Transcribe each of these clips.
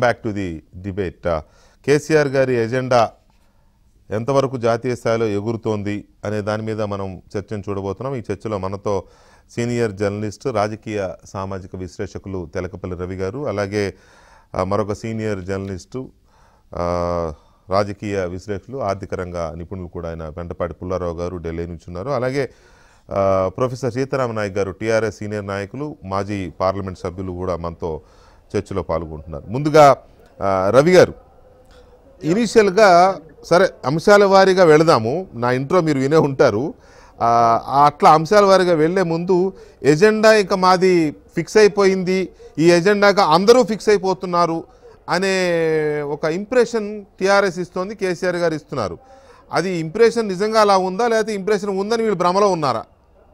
Back to the debate KCR గారి agenda ఎంతవరకు జాతీయ స్థాయిలో ఎగురుతోంది అనే దాని మీద మనం చర్చను చూడబోతున్నాం ఈ చర్చలో మనతో సీనియర్ జర్నలిస్ట్ రాజకీయ సామాజిక విశ్లేషకులు తెలకపల్లి రవి గారు అలాగే ఆ, మరొక సీనియర్ జర్నలిస్టు ఆ, రాజకీయ విశ్లేషకులు ఆర్థిక రంగ నిపుణులు కూడా ఆయన వెంటపాటి పుల్లారావు గారు ఢిల్లీ నుంచి ఉన్నారు అలాగే ఆ, ప్రొఫెసర్ సీతారామ నాయక్ గారు టీఆర్ఎస్ సీనియర్ నాయకులు మాజీ పార్లమెంట్ సభ్యులు కూడా మనతో చర్చలో పాల్గొంటున్నారు ముందుగా ఆ, రవి గారు ఇనీషియల్గా సరే అంశాల వారీగా వెళదాము నా ఇంట్రో మీరు వినే ఉంటారు ఆ, అట్లా అంశాల వారీగా వెళ్ళే ముందు ఎజెండా ఇంకా మాది ఫిక్స్ అయిపోయింది ఈ ఎజెండాగా అందరూ ఫిక్స్ అయిపోతున్నారు అనే ఒక ఇంప్రెషన్ టీఆర్ఎస్ ఇస్తోంది కేసీఆర్ గారు ఇస్తున్నారు అది ఇంప్రెషన్ నిజంగా అలా ఉందా లేకపోతే ఇంప్రెషన్ ఉందని వీళ్ళు భ్రమలో ఉన్నారా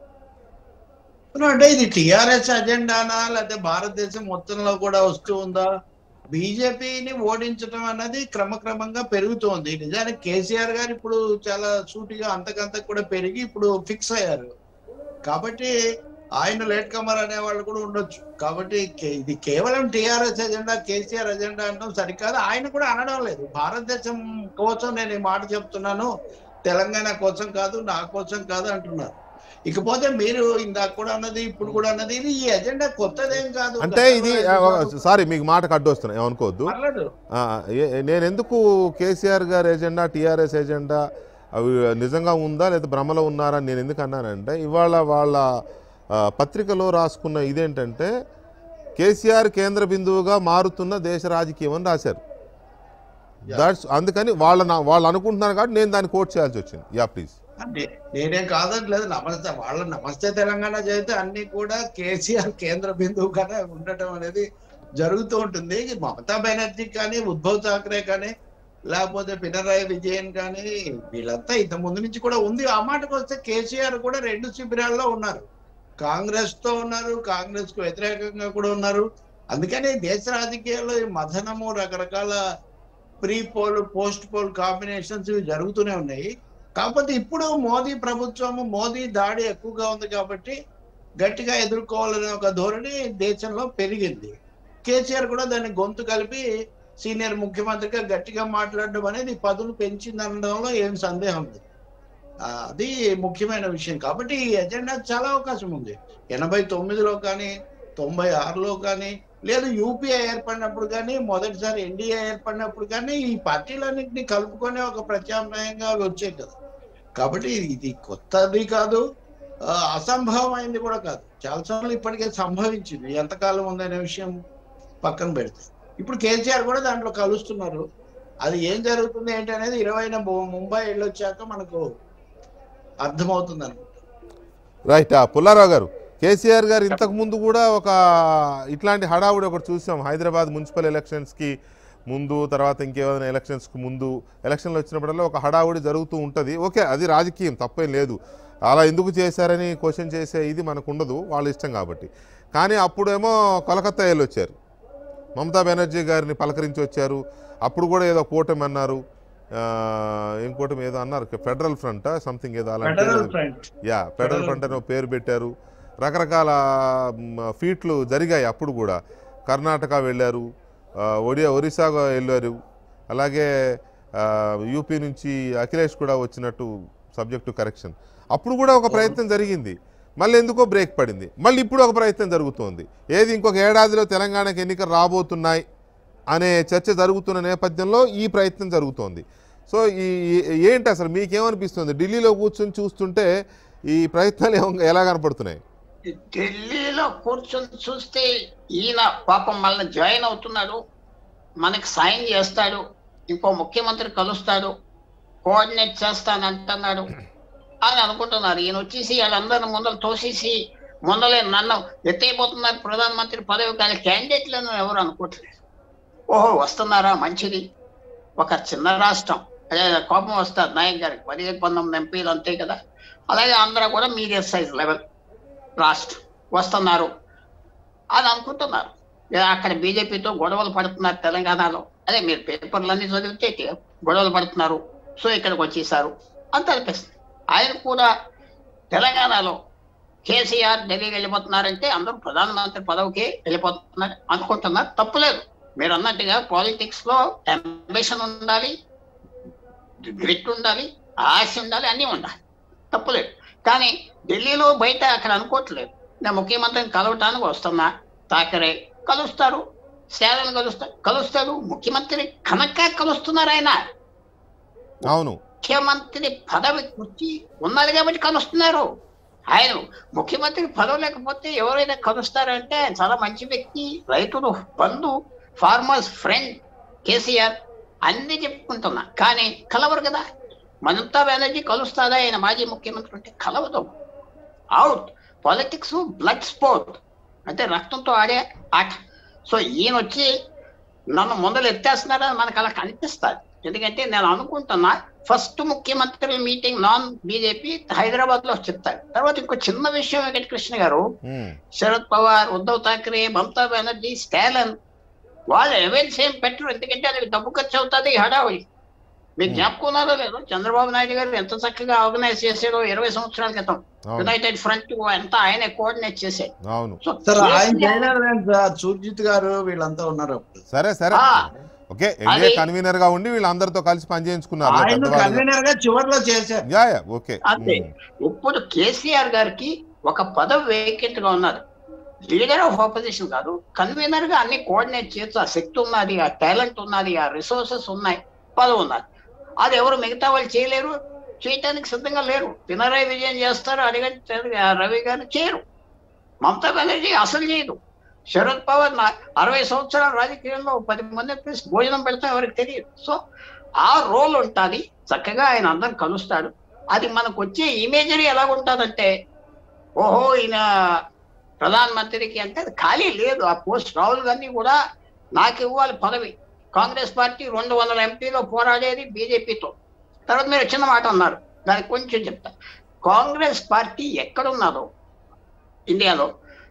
అంటే ఇది టిఆర్ఎస్ అజెండానా లేకపోతే భారతదేశం మొత్తంలో కూడా వస్తూ ఉందా బీజేపీని ఓడించడం అన్నది క్రమక్రమంగా పెరుగుతోంది నిజానికి కేసీఆర్ గారు ఇప్పుడు చాలా సూటిగా అంతకంత కూడా పెరిగి ఇప్పుడు ఫిక్స్ అయ్యారు కాబట్టి ఆయన లేట్ కమర్ అనే వాళ్ళు కూడా ఉండొచ్చు కాబట్టి కే- ఇది కేవలం టిఆర్ఎస్ ఎజెండా కేసీఆర్ ఎజెండా అనడం సరికాదు ఆయన కూడా అనడం లేదు భారతదేశం కోసం నేను ఈ మాట చెప్తున్నాను తెలంగాణ కోసం కాదు నా కోసం కాదు అంటున్నారు ఇకపోతే మీరు ఇందాక కూడా అన్నది ఇప్పుడు కూడా అన్నది ఇది ఈ ఎజెండా కొత్తదేం కాదు అంటే ఇది సారీ మీకు మాట అడ్డొస్తున్నా ఏమనుకోవద్దు పర్లేదు ఆ, ఏ- నేను ఎందుకు కేసీఆర్ గారి ఎజెండా టీఆర్ఎస్ ఎజెండా అవి నిజంగా ఉందా లేదా భ్రమలో ఉన్నారా నేను ఎందుకు అన్నానంటే ఇవాళ వాళ్ళ ఆ, పత్రికలో రాసుకున్న ఇదేంటంటే కేసీఆర్ కేంద్ర బిందువుగా మారుతున్న దేశ రాజకీయం అని రాశారు దాట్స్ అందుకని వాళ్ళ నా- వాళ్ళు అనుకుంటున్నారు కాబట్టి నేను దాన్ని కోట్ చేయాల్సి వచ్చింది యా ప్లీజ్ నే- నేనేం కాదట్లేదు నమస్తే వాళ్ళ నమస్తే తెలంగాణ చేస్తే అన్ని కూడా కేసీఆర్ కేంద్ర బిందువుగానే ఉండటం అనేది జరుగుతూ ఉంటుంది ఇది మమతా బెనర్జీ కానీ ఉద్ధవ్ ఠాక్రే కానీ లేకపోతే పినరాయి విజయన్ కానీ వీళ్ళంతా ఇంత ముందు నుంచి కూడా ఉంది ఆ మాటకు వస్తే కేసీఆర్ కూడా రెండు శిబిరాల్లో ఉన్నారు కాంగ్రెస్ తో ఉన్నారు కాంగ్రెస్ కు వ్యతిరేకంగా కూడా ఉన్నారు అందుకని దేశ రాజకీయాల్లో ఈ మథనము రకరకాల pre poll post poll combinations ఇవి జరుగుతూనే ఉన్నాయి కాకపోతే ఇప్పుడు మోదీ ప్రభుత్వము మోదీ దాడి ఎక్కువగా ఉంది కాబట్టి గట్టిగా ఎదుర్కోవాలనే ఒక ధోరణి దేశంలో పెరిగింది కేసీఆర్ కూడా దాన్ని గొంతు కలిపి సీనియర్ ముఖ్యమంత్రిగా గట్టిగా మాట్లాడడం అనేది పదులు పెంచింది అనడంలో ఏం సందేహం లేదు ఆ, అది ముఖ్యమైన విషయం కాబట్టి ఈ ఎజెండా చాలా అవకాశం ఉంది ఎనభై తొమ్మిదిలో కానీ తొంభై ఆరులో కానీ లేదు యూపీఏ ఏర్పడినప్పుడు కానీ మొదటిసారి ఎన్డీఏ ఏర్పడినప్పుడు కానీ ఈ పార్టీలన్నింటినీ కలుపుకొని ఒక ప్రత్యామ్నాయంగా అవి వచ్చాయి కదా కాబట్టి ఇది కొత్తది కాదు ఆ, అసంభవమైంది కూడా కాదు చాలాసార్లు ఇప్పటికే సంభవించింది ఎంతకాలం ఉందనే విషయం పక్కన పెడితే ఇప్పుడు కేసీఆర్ కూడా దాంట్లో కలుస్తున్నారు అది ఏం జరుగుతుంది ఏంటి అనేది ఇరవైన ముంబై వెళ్ళొచ్చాక మనకు అర్థమవుతుంది అనుకుంటా రైట్ ఆ, పుల్లారావు గారు కేసీఆర్ గారు ఇంతకు ముందు కూడా ఒక ఇట్లాంటి హడావుడి ఒకటి చూసాం హైదరాబాద్ మున్సిపల్ ఎలక్షన్స్కి ముందు తర్వాత ఇంకేమైనా ఎలక్షన్స్కి ముందు ఎలక్షన్లు వచ్చినప్పుడల్లా ఒక హడావుడి జరుగుతూ ఉంటుంది ఓకే అది రాజకీయం తప్పేం లేదు అలా ఎందుకు చేశారని క్వశ్చన్ చేసే ఇది మనకు ఉండదు వాళ్ళ ఇష్టం కాబట్టి కానీ అప్పుడేమో కలకత్తా వెళ్ళి వచ్చారు మమతా బెనర్జీ గారిని పలకరించి వచ్చారు అప్పుడు కూడా ఏదో కూటమి అన్నారు ఆ, ఏం కూటమి ఏదో అన్నారు ఫెడరల్ ఫ్రంట్ సంథింగ్ ఏదో అలాంటి federal front yeah federal front అని ఒక పేరు పెట్టారు రకరకాల మ్, ఫీట్లు జరిగాయి అప్పుడు కూడా కర్ణాటక వెళ్ళారు ఆ, ఒడియా ఒరిస్సా వెళ్ళారు అలాగే ఆ, యూపీ నుంచి అఖిలేష్ కూడా వచ్చినట్టు సబ్జెక్టు కరెక్షన్ అప్పుడు కూడా ఒక ప్రయత్నం జరిగింది మళ్ళీ ఎందుకో బ్రేక్ పడింది మళ్ళీ ఇప్పుడు ఒక ప్రయత్నం జరుగుతోంది ఏది ఇంకొక ఏడాదిలో తెలంగాణకి ఎన్నికలు రాబోతున్నాయి అనే చర్చ జరుగుతున్న నేపథ్యంలో ఈ ప్రయత్నం జరుగుతోంది సో ఈ ఈ- ఏంటి అసలు మీకేమనిపిస్తుంది ఢిల్లీలో కూర్చొని చూస్తుంటే ఈ ప్రయత్నాలు ఏమ- ఎలా కనపడుతున్నాయి ఢిల్లీలో కూర్చొని చూస్తే ఈయన పాపం మళ్ళీ జాయిన్ అవుతున్నాడు మనకి సాయం చేస్తాడు ఇంకో ముఖ్యమంత్రి కలుస్తాడు కోఆర్డినేట్ చేస్తానంటున్నాడు అని అనుకుంటున్నారు ఈయన వచ్చేసి వాళ్ళందరిని ముందర తోసేసి ముందలే నన్ను ఎత్తైపోతున్నారు ప్రధానమంత్రి పదవి కానీ క్యాండిడేట్లను ఎవరు అనుకోవట్లేదు ఓహో వస్తున్నారా మంచిది ఒక చిన్న రాష్ట్రం అదే కోపం వస్తారు నాయక్ గారికి పదిహేను పంతొమ్మిది ఎంపీలు అంతే కదా అలాగే ఆంధ్ర కూడా మీడియం సైజ్ లెవెల్ రాష్ట్రం వస్తున్నారు అని అనుకుంటున్నారు ఏ అక్కడ బీజేపీతో గొడవలు పడుతున్నారు తెలంగాణలో అదే మీరు పేపర్లన్నీ చదివితే తే- గొడవలు పడుతున్నారు సో ఇక్కడికి వచ్చేసారు అంత అనిపిస్తుంది ఆయన కూడా తెలంగాణలో కేసీఆర్ ఢిల్లీకి వెళ్ళిపోతున్నారంటే అందరూ ప్రధానమంత్రి పదవికి వెళ్ళిపోతున్నారు అనుకుంటున్నారు తప్పులేదు మీరు అన్నట్టుగా పాలిటిక్స్ లో అంబిషన్ ఉండాలి గ్రిట్ ఉండాలి ఆశ ఉండాలి అన్నీ ఉండాలి తప్పులేదు కానీ ఢిల్లీలో బయట అక్కడ అనుకోవట్లేదు నేను ముఖ్యమంత్రిని కలవటానికి వస్తున్నా తాకరే కలుస్తారు సేవలను కలుస్తారు కలుస్తారు ముఖ్యమంత్రి కనుక కలుస్తున్నారు ఆయన అవును ముఖ్యమంత్రి పదవి కుర్చీ ఉన్నది కాబట్టి కలుస్తున్నారు ఆయన ముఖ్యమంత్రి పదవి లేకపోతే ఎవరైనా కలుస్తారంటే ఆయన చాలా మంచి వ్యక్తి రైతులు బంధు ఫార్మర్స్ ఫ్రెండ్ కేసీఆర్ అన్ని చెప్పుకుంటున్నా కానీ కలవరు కదా మమతా బెనర్జీ కలుస్తాదా ఆయన మాజీ ముఖ్యమంత్రి అంటే కలవదు అవుట్ పాలిటిక్స్ బ్లడ్ స్పోర్ట్ అంటే రక్తంతో ఆడే ఆట సో ఈయన వచ్చి నన్ను ముందలు ఎత్తేస్తున్నారని మనకు అలా కనిపిస్తుంది ఎందుకంటే నేను అనుకుంటున్నా ఫస్ట్ ముఖ్యమంత్రి మీటింగ్ నాన్ బీజేపీ హైదరాబాద్ లో చెప్తారు తర్వాత ఇంకో చిన్న విషయం వెంకటకృష్ణ గారు ఉమ్, శరద్ పవార్ ఉద్ధవ్ ఠాక్రే మమతా బెనర్జీ స్టాలిన్ వాళ్ళు ఎవెంట్స్ ఏం పెట్టరు ఎందుకంటే అది డబ్బు ఖర్చు అవుతుంది హడావుడి మీకు జ్ఞాపకం ఉన్నారో లేదో చంద్రబాబు నాయుడు గారు ఎంత చక్కగా ఆర్గనైజ్ చేశారో ఇరవై సంవత్సరాల క్రితం అవును యునైటెడ్ ఫ్రంట్ అంతా ఆయనే కోఆర్డినేట్ చేశారు అవును సో సార్ ఆయన కేసీఆర్ చేయలేరు కానీ సార్ సుర్జిత్ గారు వీళ్ళంతా ఉన్నారు అప్పుడు సరే సరే ఆ, ఓకే ఎన్డీఏ అది- కన్వీనర్ గా ఉండి వీళ్ళందరితో కలిసి పనిచేయించుకున్నారు ఆయన పెద్దవాళ్ళుగా. కన్వీనర్ గా చివరిలో చేశారు యా యా ఓకే అంతే. ఉమ్, ఇప్పుడు కేసీఆర్ గారికి ఒక పదవి వేకెంట్ గా ఉన్నారు లీడర్ ఆఫ్ ఆపోజిషన్ కాదు కన్వీనర్ గా అన్ని కోఆర్డినేట్ చేయొచ్చు ఆ శక్తి ఉన్నది ఆ టాలెంట్ ఉన్నది ఆ రిసోర్సెస్ ఉన్నాయి పదవి ఉన్నది అది ఎవరు మిగతా వాళ్ళు చేయలేరు చేయటానికి సిద్ధంగా లేరు పినరాయి విజయం చేస్తారు అడిగంటే రవి గారు చేయరు మమతా బెనర్జీ అసలు చేయదు శరద్ పవార్ నా అరవై సంవత్సరాల రాజకీయంలో పది మంది పిలిచి భోజనం పెడతా ఎవరికి తెలియదు సో ఆ రోల్ ఉంటుంది చక్కగా ఆయన అందరు కలుస్తాడు అది మనకు వచ్చే ఇమేజరీ ఎలా ఉంటుందంటే ఓహో ఈయన ప్రధాన మంత్రికి అంటే అది ఖాళీ లేదు ఆ పోస్ట్ రాహుల్ గాంధీ కూడా నాకు ఇవ్వాలి పదవి కాంగ్రెస్ పార్టీ రెండు వందల ఎంపీలో పోరాడేది బీజేపీతో తర్వాత మీరు చిన్న మాట అన్నారు దానికి కొంచెం చెప్తా కాంగ్రెస్ పార్టీ ఎక్కడున్నదో ఇండియాలో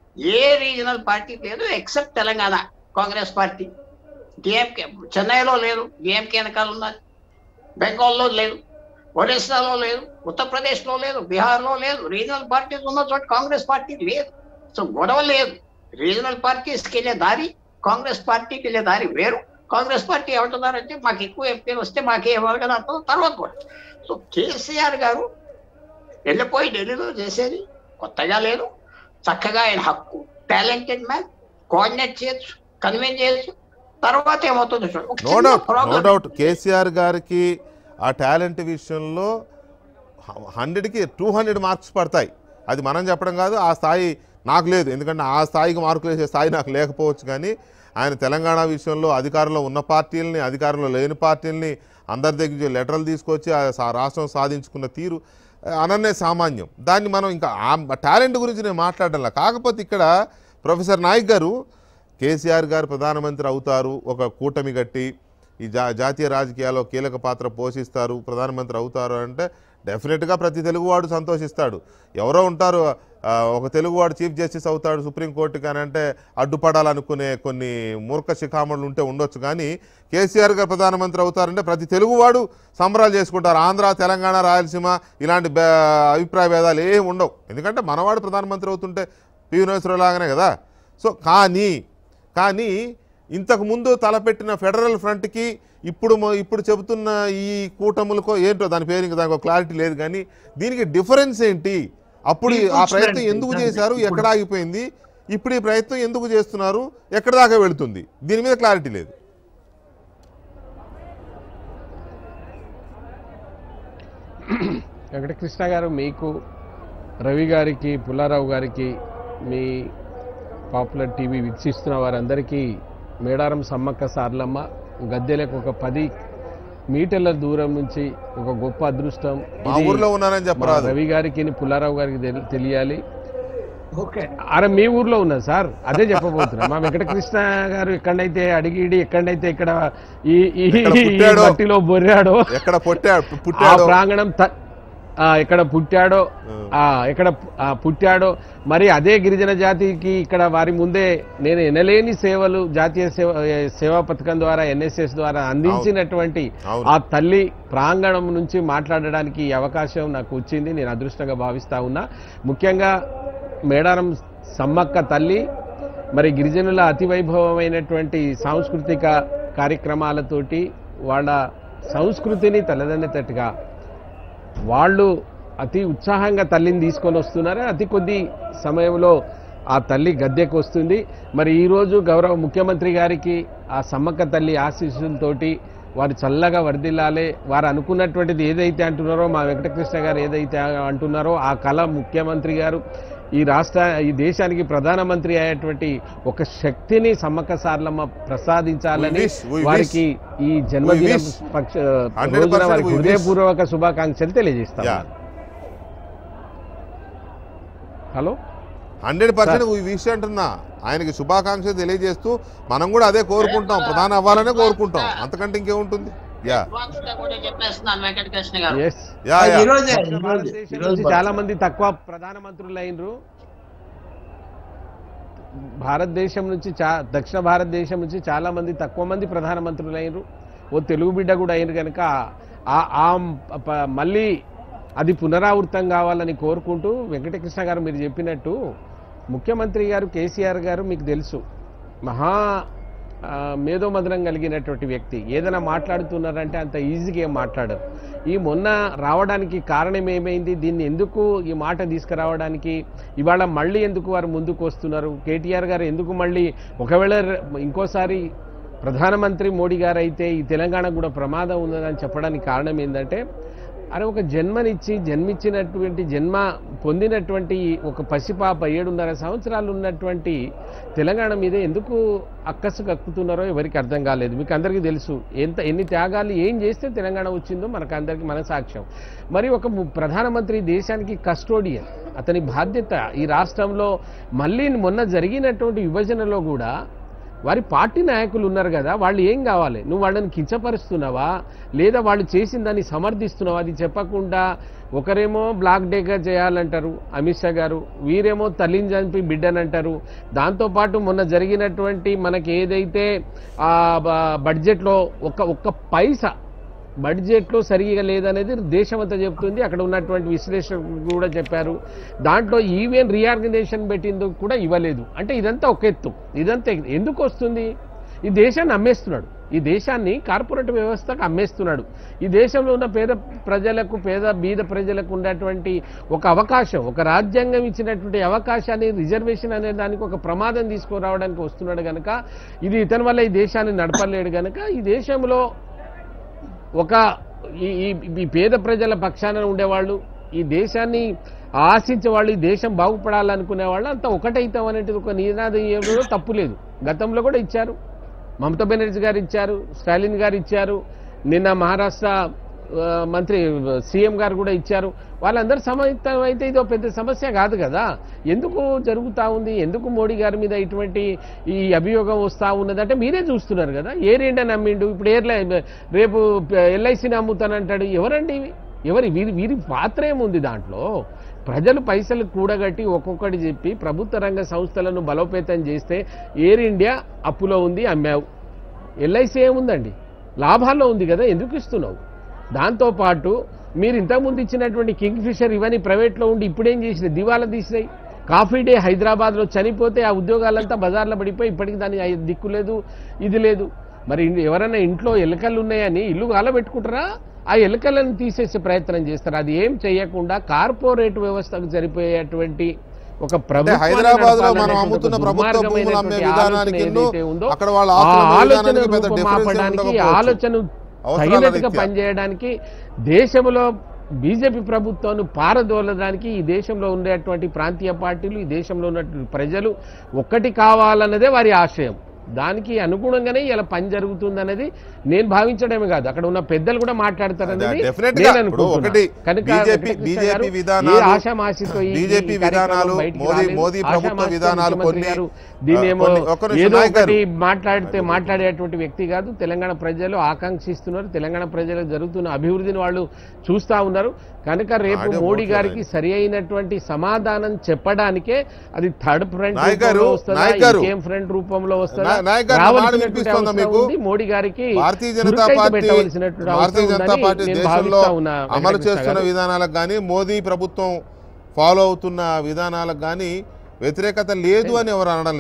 ఏ రీజనల్ పార్టీ లేదు ఎక్సెప్ట్ తెలంగాణ కాంగ్రెస్ పార్టీ డిఎంకే చెన్నైలో లేదు డిఎంకే వెనకాల ఉన్నది బెంగాల్లో లేదు ఒడిస్సాలో లేదు ఉత్తరప్రదేశ్లో లేదు బీహార్లో లేదు రీజనల్ పార్టీస్ ఉన్న చోట కాంగ్రెస్ పార్టీ లేదు సో గొడవ లేదు రీజనల్ పార్టీస్కి వెళ్ళే దారి కాంగ్రెస్ పార్టీకి వెళ్ళే దారి వేరు కాంగ్రెస్ పార్టీ ఏమంటున్నారంటే మాకు ఎక్కువ ఎంపీలు వస్తే మాకే ఇవ్వాలి కదా అంటారు తర్వాత కూడా సో కేసీఆర్ గారు వెళ్ళిపోయి ఢిల్లీలో చేసేది కొత్తగా లేదు చక్కగా ఆయన హక్కు టాలెంటెడ్ మ్యాన్ కోఆర్డినేట్ చేయొచ్చు కన్విన్స్ చేయొచ్చు తర్వాత ఏమవుతుందో చూడండి ఒక నో చిన్న doubt no problem. Doubt KCR గారికి ఆ టాలెంట్ విషయంలో హండ్రెడ్కి టూ హండ్రెడ్ మార్క్స్ పడతాయి అది మనం చెప్పడం కాదు ఆ స్థాయి నాకు లేదు ఎందుకంటే ఆ స్థాయికి మార్కులు వేసే స్థాయి నాకు లేకపోవచ్చు కానీ ఆయన తెలంగాణ విషయంలో అధికారంలో ఉన్న పార్టీలని అధికారంలో లేని పార్టీలని అందరి దగ్గర నుంచి లెటర్లు తీసుకొచ్చి ఆ సా- రాష్ట్రం సాధించుకున్న తీరు ఆ, అనన్య సామాన్యం దాన్ని మనం ఇంకా ఆ టాలెంట్ గురించి నేను మాట్లాడాల కాకపోతే ఇక్కడ ప్రొఫెసర్ నాయక్ గారు కేసీఆర్ గారు ప్రధానమంత్రి అవుతారు ఒక కూటమి కట్టి ఈ జా జాతీయ రాజకీయాల్లో కీలక పాత్ర పోషిస్తారు ప్రధానమంత్రి అవుతారు అంటే డెఫినెట్గా ప్రతి తెలుగువాడు సంతోషిస్తాడు ఎవరో ఉంటారు ఆ, ఒక తెలుగువాడు చీఫ్ జస్టిస్ అవుతాడు సుప్రీంకోర్టు కానీ అంటే అడ్డుపడాలనుకునే కొన్ని మూర్ఖ శిఖామణులు ఉంటే ఉండొచ్చు కానీ కేసీఆర్ గారు ప్రధానమంత్రి అవుతారంటే ప్రతి తెలుగువాడు సంబరాలు చేసుకుంటారు ఆంధ్ర తెలంగాణ రాయలసీమ ఇలాంటి బే- అభిప్రాయ భేదాలు ఏమి ఉండవు ఎందుకంటే మనవాడు ప్రధానమంత్రి అవుతుంటే పివి నరసింహరావు లాగానే కదా సో కానీ కానీ ఇంతకు ముందు తలపెట్టిన ఫెడరల్ ఫ్రంట్కి ఇప్పుడు మొ- ఇప్పుడు చెబుతున్న ఈ కూటములకో ఏంటో దాని పేరు ఇంకా దానికి ఒక క్లారిటీ లేదు కానీ దీనికి డిఫరెన్స్ ఏంటి అప్పుడు ఈ- ఆ People's ప్రయత్నం Front, ఎందుకు exactly. చేశారు ఎక్కడ ఆగిపోయింది ఇప్పుడు ఈ ప్రయత్నం ఎందుకు చేస్తున్నారు ఎక్కడ దాకా వెళుతుంది దీని మీద క్లారిటీ లేదు వెంకటకృష్ణ గారు మీకు రవి గారికి పుల్లారావు గారికి మీ పాపులర్ టీవీ వీక్షిస్తున్న వారందరికీ మేడారం సమ్మక్క సార్లమ్మ గద్దెలకు ఒక పది మీటర్ల దూరం నుంచి ఒక గొప్ప అదృష్టం మా ఇది ఊర్లో ఉన్నానని మా చెప్పరాదు రవి గారికి పుల్లారావు గారికి తెలి- తెలియాలి ఓకే అరే మీ ఊర్లో ఉన్నా సార్ అదే చెప్పబోతున్నా మా వెంకటకృష్ణ గారు ఎక్కడైతే అడిగిడి ఎక్కడైతే ఇక్కడ ఈ ఈ ఎక్కడ ఈ పుట్టాడో. మట్టిలో బొర్రాడో ఎక్కడ పొట్టాడు ఆ పుట్టాడు ప్రాంగణం త- ఆ, ఎక్కడ పుట్టాడో ఆ, ఎక్కడ పు- ఆ, పుట్టాడో మరి అదే గిరిజన జాతికి ఇక్కడ వారి ముందే నేను ఎనలేని సేవలు జాతీయ సేవ ఏ, సేవా పథకం ద్వారా ఎన్ఎస్ఎస్ ద్వారా అందించినటువంటి అవును. ఆ తల్లి ప్రాంగణం నుంచి మాట్లాడడానికి ఈ అవకాశం నాకు వచ్చింది నేను అదృష్టంగా భావిస్తా ఉన్నా ముఖ్యంగా మేడారం సమ్మక్క తల్లి మరి గిరిజనుల అతివైభవమైనటువంటి సాంస్కృతిక కార్యక్రమాలతోటి వాళ్ళ సంస్కృతిని తలదన్నేటట్టుగా వాళ్ళు అతి ఉత్సాహంగా తల్లిని తీసుకొని వస్తున్నారు అతి కొద్ది సమయంలో ఆ తల్లి గద్దెకు వస్తుంది మరి ఈరోజు గౌరవ ముఖ్యమంత్రి గారికి ఆ సమ్మక్క తల్లి ఆశీస్సులతోటి వారు చల్లగా వర్ధిల్లాలి వారు అనుకున్నటువంటిది ఏదైతే అంటున్నారో మా వెంకటకృష్ణ గారు ఏదైతే అంటున్నారో ఆ కళ ముఖ్యమంత్రి గారు ఈ రాష్ట్ర ఈ దేశానికి ప్రధానమంత్రి అయ్యేటువంటి ఒక శక్తిని సమ్మక్క సార్లమ్మ ప్రసాదించాలని We wish, we వారికి ఈ జన్మదిన wish. పక్ష 100% రోజున వారికి we wish. హృదయపూర్వక శుభాకాంక్షలు తెలియజేస్తాం యా హలో హండ్రెడ్ పర్సెంట్ ఈ విషయం అంటున్నా ఆయనకి శుభాకాంక్షలు తెలియజేస్తూ మనం కూడా అదే కోరుకుంటాం ప్రధాని అవ్వాలనే కోరుకుంటాం అంతకంటే ఇంకేముంటుంది యా అడ్వాన్స్ గా కూడా చెప్పేస్తున్నాను వెంకటకృష్ణ గారు ఎస్ యా యా ఈ రోజే దక్షిణ ఈ రోజే భారతదేశం ఈ రోజు నుంచి చాలా మంది తక్కువ ప్రధానమంత్రులు అయినరు భారతదేశం నుంచి చా దక్షిణ భారతదేశం నుంచి చాలా మంది తక్కువ మంది ప్రధానమంత్రులు అయినరు ఓ తెలుగు బిడ్డ కూడా అయినరు కనుక ఆ ఆ ప- మళ్ళీ అది పునరావృతం కావాలని కోరుకుంటూ వెంకటకృష్ణ గారు మీరు చెప్పినట్టు ముఖ్యమంత్రి గారు కేసీఆర్ గారు మీకు తెలుసు మహా ఆ, మేధోమదనం కలిగినటువంటి వ్యక్తి ఏదైనా మాట్లాడుతున్నారంటే అంత ఈజీగా ఏం మాట్లాడరు ఈ మొన్న రావడానికి కారణం ఏమైంది దీన్ని ఎందుకు ఈ మాట తీసుకురావడానికి ఇవాళ మళ్ళీ ఎందుకు వారు ముందుకు వస్తున్నారు కేటీఆర్ గారు ఎందుకు మళ్ళీ ఒకవేళ ర- ఇంకోసారి ప్రధానమంత్రి మోడీ గారు అయితే ఈ తెలంగాణ కూడా ప్రమాదం ఉన్నదని చెప్పడానికి కారణం ఏంటంటే అరే ఒక జన్మనిచ్చి జన్మించినటువంటి జన్మ పొందినటువంటి ఒక పసిపాప ఏడున్నర సంవత్సరాలు ఉన్నటువంటి తెలంగాణ మీద ఎందుకు అక్కసు కక్కుతున్నారో ఎవరికి అర్థం కాలేదు మీకు అందరికీ తెలుసు ఎంత ఎన్ని త్యాగాలు ఏం చేస్తే తెలంగాణ వచ్చిందో మనకు అందరికీ మన సాక్ష్యం మరి ఒక ము- ప్రధానమంత్రి దేశానికి కస్టోడియన్ అతని బాధ్యత ఈ రాష్ట్రంలో మళ్ళీ మొన్న జరిగినటువంటి విభజనలో కూడా వారి పార్టీ నాయకులు ఉన్నారు కదా వాళ్ళు ఏం కావాలి నువ్వు వాళ్ళని కించపరుస్తున్నావా లేదా వాళ్ళు చేసిన దాన్ని సమర్థిస్తున్నావా అది చెప్పకుండా ఒకరేమో బ్లాక్ డేగా చేయాలంటారు అమిత్ షా గారు వీరేమో తల్లిని చంపి బిడ్డనంటారు దాంతోపాటు మొన్న జరిగినటువంటి మనకి ఏదైతే ఆ బ- బడ్జెట్లో ఒక ఒక్క పైసా బడ్జెట్లో సరిగా లేదనేది దేశం అంతా చెప్తుంది అక్కడ ఉన్నటువంటి విశ్లేషకులు కూడా చెప్పారు దాంట్లో ఈవెన్ రీఆర్గనైజేషన్ పెట్టిందుకు కూడా ఇవ్వలేదు అంటే ఇదంతా ఒక ఎత్తు ఇదంతా ఎందుకు వస్తుంది ఈ దేశాన్ని అమ్మేస్తున్నాడు ఈ దేశాన్ని కార్పొరేట్ వ్యవస్థకు అమ్మేస్తున్నాడు ఈ దేశంలో ఉన్న పేద ప్రజలకు పేద బీద ప్రజలకు ఉన్నటువంటి ఒక అవకాశం ఒక రాజ్యాంగం ఇచ్చినటువంటి అవకాశాన్ని రిజర్వేషన్ అనే దానికి ఒక ప్రమాదం తీసుకురావడానికి వస్తున్నాడు కనుక ఇది ఇతని వల్ల ఈ దేశాన్ని నడపలేడు కనుక ఈ దేశంలో ఒక ఈ ఈ- ఈ పేద ప్రజల పక్షాన ఉండేవాళ్ళు ఈ దేశాన్ని ఆశించే వాళ్ళు ఈ దేశం బాగుపడాలనుకునే వాళ్ళు అంతా ఒకటైతాం అనేది ఒక నినాదం ఇవ్వడంలో తప్పు లేదు గతంలో కూడా ఇచ్చారు మమతా బెనర్జీ గారు ఇచ్చారు స్టాలిన్ గారు ఇచ్చారు నిన్న మహారాష్ట్ర ఆ, మంత్రి సీఎం గారు కూడా ఇచ్చారు వాళ్ళందరూ సమైతం అయితే ఇది ఒక పెద్ద సమస్య కాదు కదా ఎందుకు జరుగుతూ ఉంది ఎందుకు మోడీ గారి మీద ఇటువంటి ఈ అభియోగం వస్తూ ఉన్నదంటే మీరే చూస్తున్నారు కదా ఏ రెండని నమ్మిండు ఇప్పుడు ఎయిర్లైన్ రేపు ఎల్ఐసిని అమ్ముతానంటాడు ఎవరండి ఇవి? ఎవరి వీరి వీరి పాత్ర ఏముంది దాంట్లో ప్రజలు పైసలు కూడగట్టి ఒక్కొక్కటి చెప్పి ప్రభుత్వ రంగ సంస్థలను బలోపేతం చేస్తే ఎయిర్ ఇండియా అప్పులో ఉంది అమ్మావు ఎల్ఐసి ఏముందండి లాభాల్లో ఉంది కదా ఎందుకు ఇస్తున్నావు దాంతోపాటు మీరు ఇంతకుముందు ఇచ్చినటువంటి కింగ్ ఫిషర్ ఇవన్నీ ప్రైవేట్లో ఉండి ఇప్పుడేం చేసినాయి దివాలా తీసినాయి కాఫీ డే హైదరాబాద్లో చనిపోతే ఆ ఉద్యోగాలంతా బజార్లో పడిపోయి ఇప్పటికి దాని ఐ- దిక్కు లేదు ఇది లేదు మరి ఇన్- ఎవరైనా ఇంట్లో ఎలుకలు ఉన్నాయని ఇల్లు పెట్టుకుంటారా ఆ ఎలుకలను తీసేసే ప్రయత్నం చేస్తారు అది ఏం చేయకుండా కార్పొరేట్ వ్యవస్థకు సరిపోయేటువంటి ఒక అంటే ప్రభుత్వాన్ని హైదరాబాద్ లో మనం నడపాలనేటువంటి అమ్ముతున్న ఒక ప్రభుత్వ భూములు అమ్మే దుర్మార్గమైనటువంటి విధానానికి ఆలోచన ఏదైతే ఉందో, అక్కడ వాళ్ళ ఆ ఆస్తుల అమ్మే ఆలోచన విధానానికి పెద్ద difference ఏం రూపుమాపడానికి ఉండకపోవచ్చు. ఆలోచన అవసరాల తగినట్టుగా రీత్యా. పనిచేయడానికి దేశంలో బీజేపీ ప్రభుత్వాన్ని పారదోలడానికి ఈ దేశంలో ఉండేటువంటి ప్రాంతీయ పార్టీలు ఈ దేశంలో ఉన్నటువంటి ప్రజలు ఒక్కటి కావాలన్నదే వారి ఆశయం దానికి అనుగుణంగానే ఇలా పని జరుగుతుందనేది నేను భావించడమే కాదు అక్కడ ఉన్న పెద్దలు కూడా మాట్లాడతారనేది Definitely నేను గా. ఇప్పుడు అనుకుంటున్నా. ఒకటి కనుక BJP వెంకటకృష్ణ గారు BJP విధానాలు, ఏ ఆశామాషితో ఈ- ఈ BJP కార్యక్రమం విధానాలు, బయటికి మోదీ- రాలేదు. మోదీ ప్రభుత్వ ఆశామాషితో విధానాలు ముఖ్యమంత్రి కొన్ని- గారు దీన్నేమో కొన్ని- ఒక్క నిమిషం ఏదో నాయక్ గారు. ఒకటి మాట్లాడితే మాట్లాడేటువంటి వ్యక్తి కాదు తెలంగాణ ప్రజలు ఆకాంక్షిస్తున్నారు తెలంగాణ ప్రజలకు జరుగుతున్న అభివృద్ధిని వాళ్ళు చూస్తా ఉన్నారు కనుక రేపు ఆడియో మోడీ పోతుంది గారికి సరి అయినటువంటి సమాధానం చెప్పడానికే అది థర్డ్ ఫ్రంట్ నాయక్ గారు, రూపంలో వస్తుందా నాయక్ గారు. ఇంకేం ఫ్రంట్ రూపంలో వస్తుందా నా- నాయక్ గారు, నా మాట రావాల్సినటువంటి వినిపిస్తోందా అవసరం మీకు? ఉంది. మోడీ గారికి భారతీయ జనతా చురుకైతే పార్టీ పెట్టవలసినటువంటి భారతీయ అవసరం జనతా ఉందని పార్టీ నేను దేశంలో భావిస్తా ఉన్నా అమలు వెంకటకృష్ణ చేస్తున్న గారు. విధానాలకు కానీ మోదీ ప్రభుత్వం ఫాలో అవుతున్న విధానాలకు కానీ వ్యతిరేకత లేదు అని ఎవరు అనడం లేదు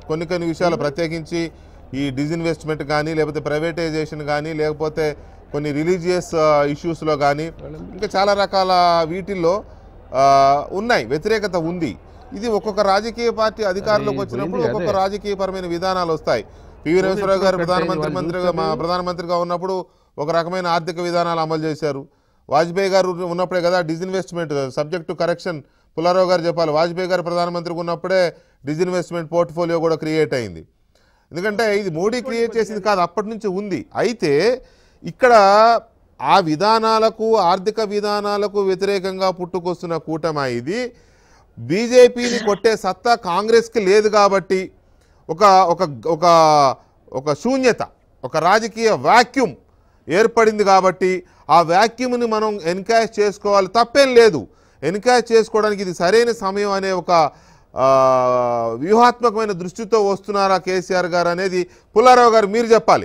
కొన్ని కొన్ని విషయాలు ప్రత్యేకించి ఈ డిజిన్వెస్ట్మెంట్ కానీ లేకపోతే ప్రైవేటైజేషన్ కానీ లేకపోతే కొన్ని రిలీజియస్ ఇష్యూస్లో కానీ ఇంకా చాలా రకాల వీటిల్లో ఆ, ఉన్నాయి వ్యతిరేకత ఉంది ఇది ఒక్కొక్క రాజకీయ పార్టీ అధికారంలోకి అది వచ్చినప్పుడు పోయింది, ఒక్కొక్క అదే. రాజకీయపరమైన విధానాలు వస్తాయి పివి నరసింహరావు గారు ఎప్పుడు ప్రధానమంత్రి కట్టాయి, మంత్రిగా మా వాళ్ళు ప్రధానమంత్రిగా ఉన్నప్పుడు ఒక రకమైన ఆర్థిక విధానాలు అమలు చేశారు వాజ్పేయి గారు ఉన్నప్పుడే కదా disinvestment subject to correction Pullarao గారు చెప్పాలి వాజ్పేయి గారు ప్రధానమంత్రిగా ఉన్నప్పుడే డిజిన్వెస్ట్మెంట్ పోర్ట్ఫోలియో కూడా క్రియేట్ అయింది ఎందుకంటే ఇది మోడీ క్రియేట్ చేసింది కాదు అప్పటి నుంచి ఉంది అయితే ఇక్కడ ఆ విధానాలకు ఆర్థిక విధానాలకు వ్యతిరేకంగా పుట్టుకొస్తున్న కూటమి ఇది బీజేపీని కొట్టే సత్తా కాంగ్రెస్కి లేదు కాబట్టి ఒక ఒక ఒక ఒక శూన్యత ఒక రాజకీయ వాక్యూమ్ ఏర్పడింది కాబట్టి ఆ వాక్యూమ్ని మనం ఎన్కాష్ చేసుకోవాలి తప్పేం లేదు ఎన్కాష్ చేసుకోవడానికి ఇది సరైన సమయం అనే ఒక ఆ, వ్యూహాత్మకమైన దృష్టితో వస్తున్నారా కేసీఆర్ గారు అనేది పుల్లారావు గారు మీరు చెప్పాలి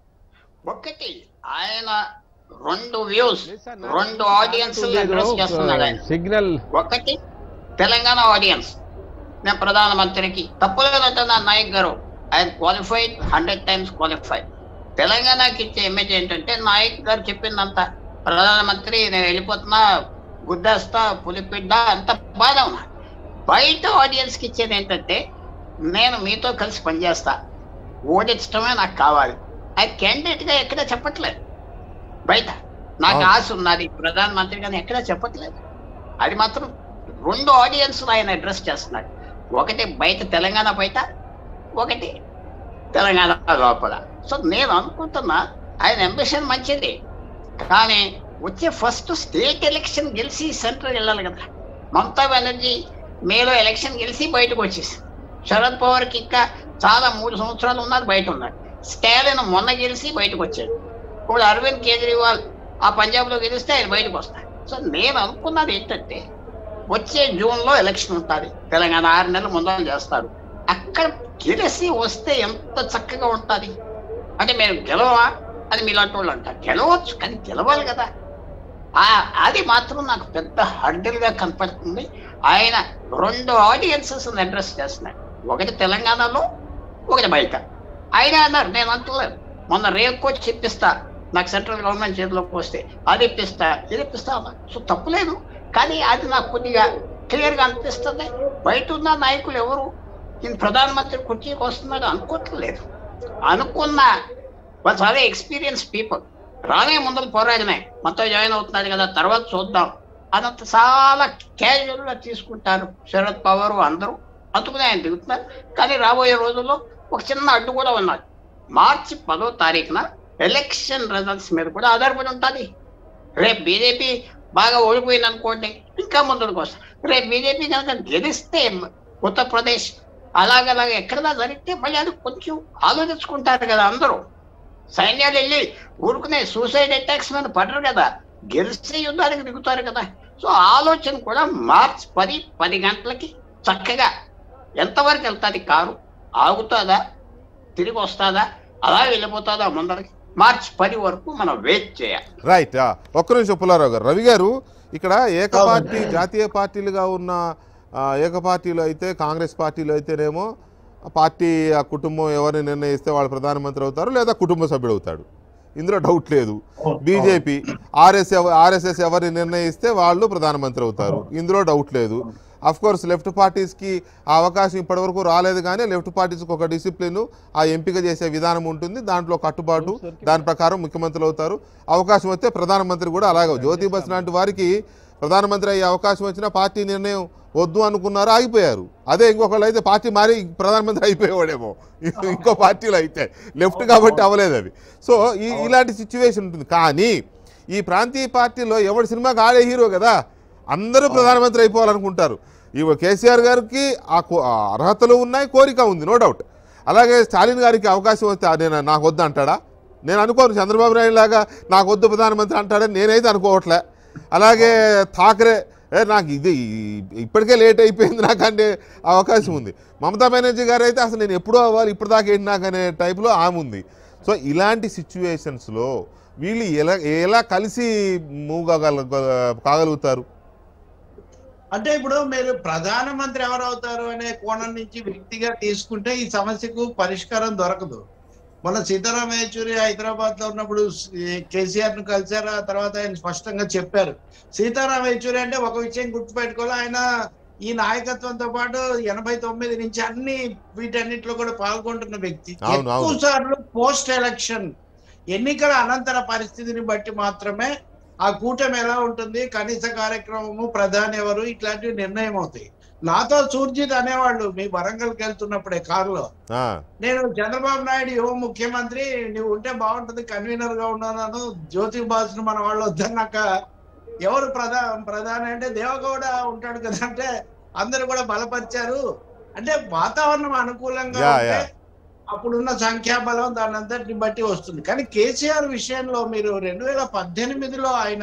ఒకటి ఆయన రెండు వ్యూస్ లేదు సార్, రెండు ఆడియన్స్ అడ్రస్ చేస్తున్నాడు ఆయన సిగ్నల్ ఒకటి తెలంగాణ ఆడియన్స్ నేను ప్రధానమంత్రికి తప్పులేదంటే నా నాయక్ గారు ఆయన క్వాలిఫైడ్ హండ్రెడ్ టైమ్స్ క్వాలిఫైడ్ తెలంగాణకి ఇచ్చే ఇమేజ్ ఏంటంటే నాయక్ గారు చెప్పిందంత ప్రధానమంత్రి నేను వెళ్ళిపోతున్నా గుద్దేస్తా పులిపిడ్డ అంత బాగా ఉన్నా బయట ఆడియన్స్కి ఇచ్చేది ఏంటంటే నేను మీతో కలిసి పనిచేస్తా ఓడించడమే నాకు కావాలి అది candidate గా ఎక్కడ చెప్పట్లేదు బయట నాకు అవును. ఆశ ఉన్నది ప్రధానమంత్రిగా ఎక్కడ చెప్పట్లేదు అది మాత్రం రెండు ఆడియన్స్ ఆయన అడ్రస్ చేస్తున్నాడు ఒకటి బయట తెలంగాణ బయట ఒకటి తెలంగాణ లోపల సో నేను అనుకుంటున్నా ఆయన అంబిషన్ మంచిది కానీ వచ్చే ఫస్ట్ స్టేట్ ఎలక్షన్ గెలిచి సెంటర్ వెళ్ళాలి కదా మమతా బెనర్జీ మేలో ఎలక్షన్ గెలిచి బయటకు వచ్చేసి శరద్ పవార్కి ఇంకా చాలా మూడు సంవత్సరాలు ఉన్నది బయట ఉన్నాడు స్టాలిన్ మొన్న గెలిచి బయటకు వచ్చాడు ఇప్పుడు అరవింద్ కేజ్రీవాల్ ఆ పంజాబ్లో గెలిస్తే ఆయన బయటకు వస్తాడు సో నేను అనుకున్నది ఏంటంటే వచ్చే జూన్లో ఎలక్షన్ ఉంటుంది తెలంగాణ ఆరు నెలలు ముందర చేస్తారు అక్కడ గెలిచి వస్తే ఎంత చక్కగా ఉంటుంది అంటే మేము గెలవా అని మీలాంటి వాళ్ళు అంటారు గెలవచ్చు కానీ గెలవాలి కదా ఆ- అది మాత్రం నాకు పెద్ద హర్డిల్ గా కనపడుతుంది ఆయన రెండు ఆడియన్సెస్ అడ్రస్ చేస్తున్నాడు ఒకటి తెలంగాణలో ఒకటి బయట ఆయన అన్నారు నేను అంటలేదు మొన్న రేపు కోచ్ చెప్పిస్తా నాకు సెంట్రల్ గవర్నమెంట్ చేతిలోకి వస్తే అది ఇప్పిస్తా ఇది ఇప్పిస్తా అన్నారు సో తప్పులేదు కానీ అది నాకు కొద్దిగా క్లియర్ గా అనిపిస్తుంది బయట ఉన్న నాయకులు ఎవరు ఈయన ప్రధానమంత్రి కుర్చీకి వస్తున్నాడు అనుకోవట్లేదు అనుకున్న వాళ్ళు చాలా ఎక్స్పీరియన్స్ పీపుల్ రానే ముందర పోరాడినాయి మనతో జాయిన్ అవుతున్నాడు కదా తర్వాత చూద్దాం అదంతా చాలా క్యాజువల్ గా తీసుకుంటారు శరద్ పవార్ అందరూ అందుకునే ఆయన దిగుతున్నారు కానీ రాబోయే రోజుల్లో ఒక చిన్న అడ్డు కూడా ఉన్నది మార్చి పదో తారీఖున ఎలక్షన్ రిజల్ట్స్ మీద కూడా ఆధారపడి ఉంటుంది రేపు బీజేపీ బాగా ఓడిపోయింది అనుకోండి ఇంకా ముందుకు వస్తారు రేపు బీజేపీ కనుక గెలిస్తే ఉత్తరప్రదేశ్ అలాగలాగా ఎక్కడదా జరిగితే మళ్ళీ అది కొంచెం ఆలోచించుకుంటారు కదా అందరూ సైన్యాలు వెళ్ళి ఊరుకునే సూసైడ్ అటాక్స్ మీద పడరు కదా గెలిస్తే యుద్ధానికి దిగుతారు కదా సో ఆలోచన కూడా మార్చ్ పది పది గంటలకి చక్కగా ఎంతవరకు వెళ్తుంది కారు ఆగుతుందా తిరిగి వస్తుందా అలా వెళ్ళిపోతుందా ముందరికి మార్చ్ పది వరకు మనం వెయిట్ చేయాలి రైట్ ఆ, ఒక్క నిమిషం పుల్లారావు గారు రవి గారు ఇక్కడ ఏక పార్టీ జాతీయ పార్టీలుగా ఉన్న ఆ, ఏక పార్టీలో అయితే కాంగ్రెస్ పార్టీలో అయితేనేమో ఆ పార్టీ ఆ కుటుంబం ఎవరిని నిర్ణయిస్తే వాళ్ళు ప్రధానమంత్రి అవుతారు లేదా కుటుంబ సభ్యుడు అవుతాడు ఇందులో డౌట్ లేదు బీజేపీ ఆర్ఎస్ ఆర్ఎస్ఎస్ ఎవరిని నిర్ణయిస్తే వాళ్ళు ప్రధానమంత్రి అవుతారు ఇందులో డౌట్ లేదు అఫ్ కోర్స్ లెఫ్ట్ పార్టీస్కి ఆ అవకాశం ఇప్పటివరకు రాలేదు కానీ లెఫ్ట్ పార్టీస్కి ఒక డిసిప్లిన్ ఆ ఎంపిక చేసే విధానం ఉంటుంది దాంట్లో కట్టుబాటు దాని ప్రకారం ముఖ్యమంత్రులు అవుతారు అవకాశం వస్తే ప్రధానమంత్రి కూడా అలాగే జ్యోతి బస్ లాంటి వారికి ప్రధానమంత్రి అయ్యే అవకాశం వచ్చినా పార్టీ నిర్ణయం వద్దు అనుకున్నారు ఆగిపోయారు అదే ఇంకొకళ్ళు అయితే పార్టీ మారి ప్రధానమంత్రి అయిపోయేవాడేమో ఇంకో పార్టీలో అయితే లెఫ్ట్ కాబట్టి అవ్వలేదు అది సో ఈ ఇలాంటి సిచ్యువేషన్ ఉంటుంది కానీ ఈ ప్రాంతీయ పార్టీలో ఎవరి సినిమాకి ఆడే హీరో కదా అందరూ ప్రధానమంత్రి అయిపోవాలనుకుంటారు ఈ కేసీఆర్ గారికి ఆ కో- ఆ అర్హతలు ఉన్నాయి కోరిక ఉంది నో డౌట్ అలాగే స్టాలిన్ గారికి అవకాశం వస్తే "ఆ, నేను నాకు వద్దు అంటాడా నేను అనుకోను చంద్రబాబు నాయుడు లాగా నాకు వద్దు ప్రధానమంత్రి అంటాడని నేనైతే అనుకోవట్లే అలాగే ఠాకరే ఏ నాకు ఇది ఇప్పటికే లేట్ అయిపోయింది నాకు అంటే అవకాశం ఉంది మమతా బెనర్జీ గారు అయితే అసలు నేను ఎప్పుడూ అవ్వాలి ఇప్పుడు దాకా ఏంటి నాకు అనే టైప్లో ఆమె ఉంది సో ఇలాంటి సిచ్యువేషన్స్లో వీళ్ళు ఎలా ఎలా కలిసి మూవ్ కాగల కాగలుగుతారు అంటే ఇప్పుడు మీరు ప్రధానమంత్రి ఎవరు అవుతారు అనే కోణం నుంచి వ్యక్తిగా తీసుకుంటే ఈ సమస్యకు పరిష్కారం దొరకదు మన సీతారాం యేచూరి హైదరాబాద్ లో ఉన్నప్పుడు కేసీఆర్ ను కలిశారు ఆ తర్వాత ఆయన స్పష్టంగా చెప్పారు సీతారాం యేచూరి అంటే ఒక విషయం గుర్తుపెట్టుకోవాలి ఆయన ఈ నాయకత్వంతో పాటు ఎనభై తొమ్మిది నుంచి అన్ని వీటన్నిటిలో కూడా పాల్గొంటున్న వ్యక్తి అవును, ఎక్కువ అవును. సార్లు పోస్ట్ ఎలక్షన్ ఎన్నికల అనంతర పరిస్థితిని బట్టి మాత్రమే ఆ కూటమి ఎలా ఉంటుంది కనీస కార్యక్రమము ప్రధాని ఎవరు ఇట్లాంటివి నిర్ణయం అవుతాయి నాతో సూర్జిత్ అనేవాళ్ళు మీ వరంగల్కి వెళ్తున్నప్పుడే కారులో ఆ, నేను చంద్రబాబు నాయుడు యువ ముఖ్యమంత్రి నువ్వు ఉంటే బాగుంటుంది కన్వీనర్ గా ఉన్నాను జ్యోతి బాసు మన వాళ్ళు వద్దన్నాక ఎవరు ప్రధా ప్రధాని అంటే దేవగౌడ ఉంటాడు కదా అంటే అందరూ కూడా బలపరిచారు అంటే వాతావరణం అనుకూలంగా యా, ఉంటే యా. అప్పుడున్న సంఖ్యాబలం దాని అంతటిని బట్టి వస్తుంది కానీ కేసీఆర్ విషయంలో మీరు రెండు వేల పద్దెనిమిదిలో ఆయన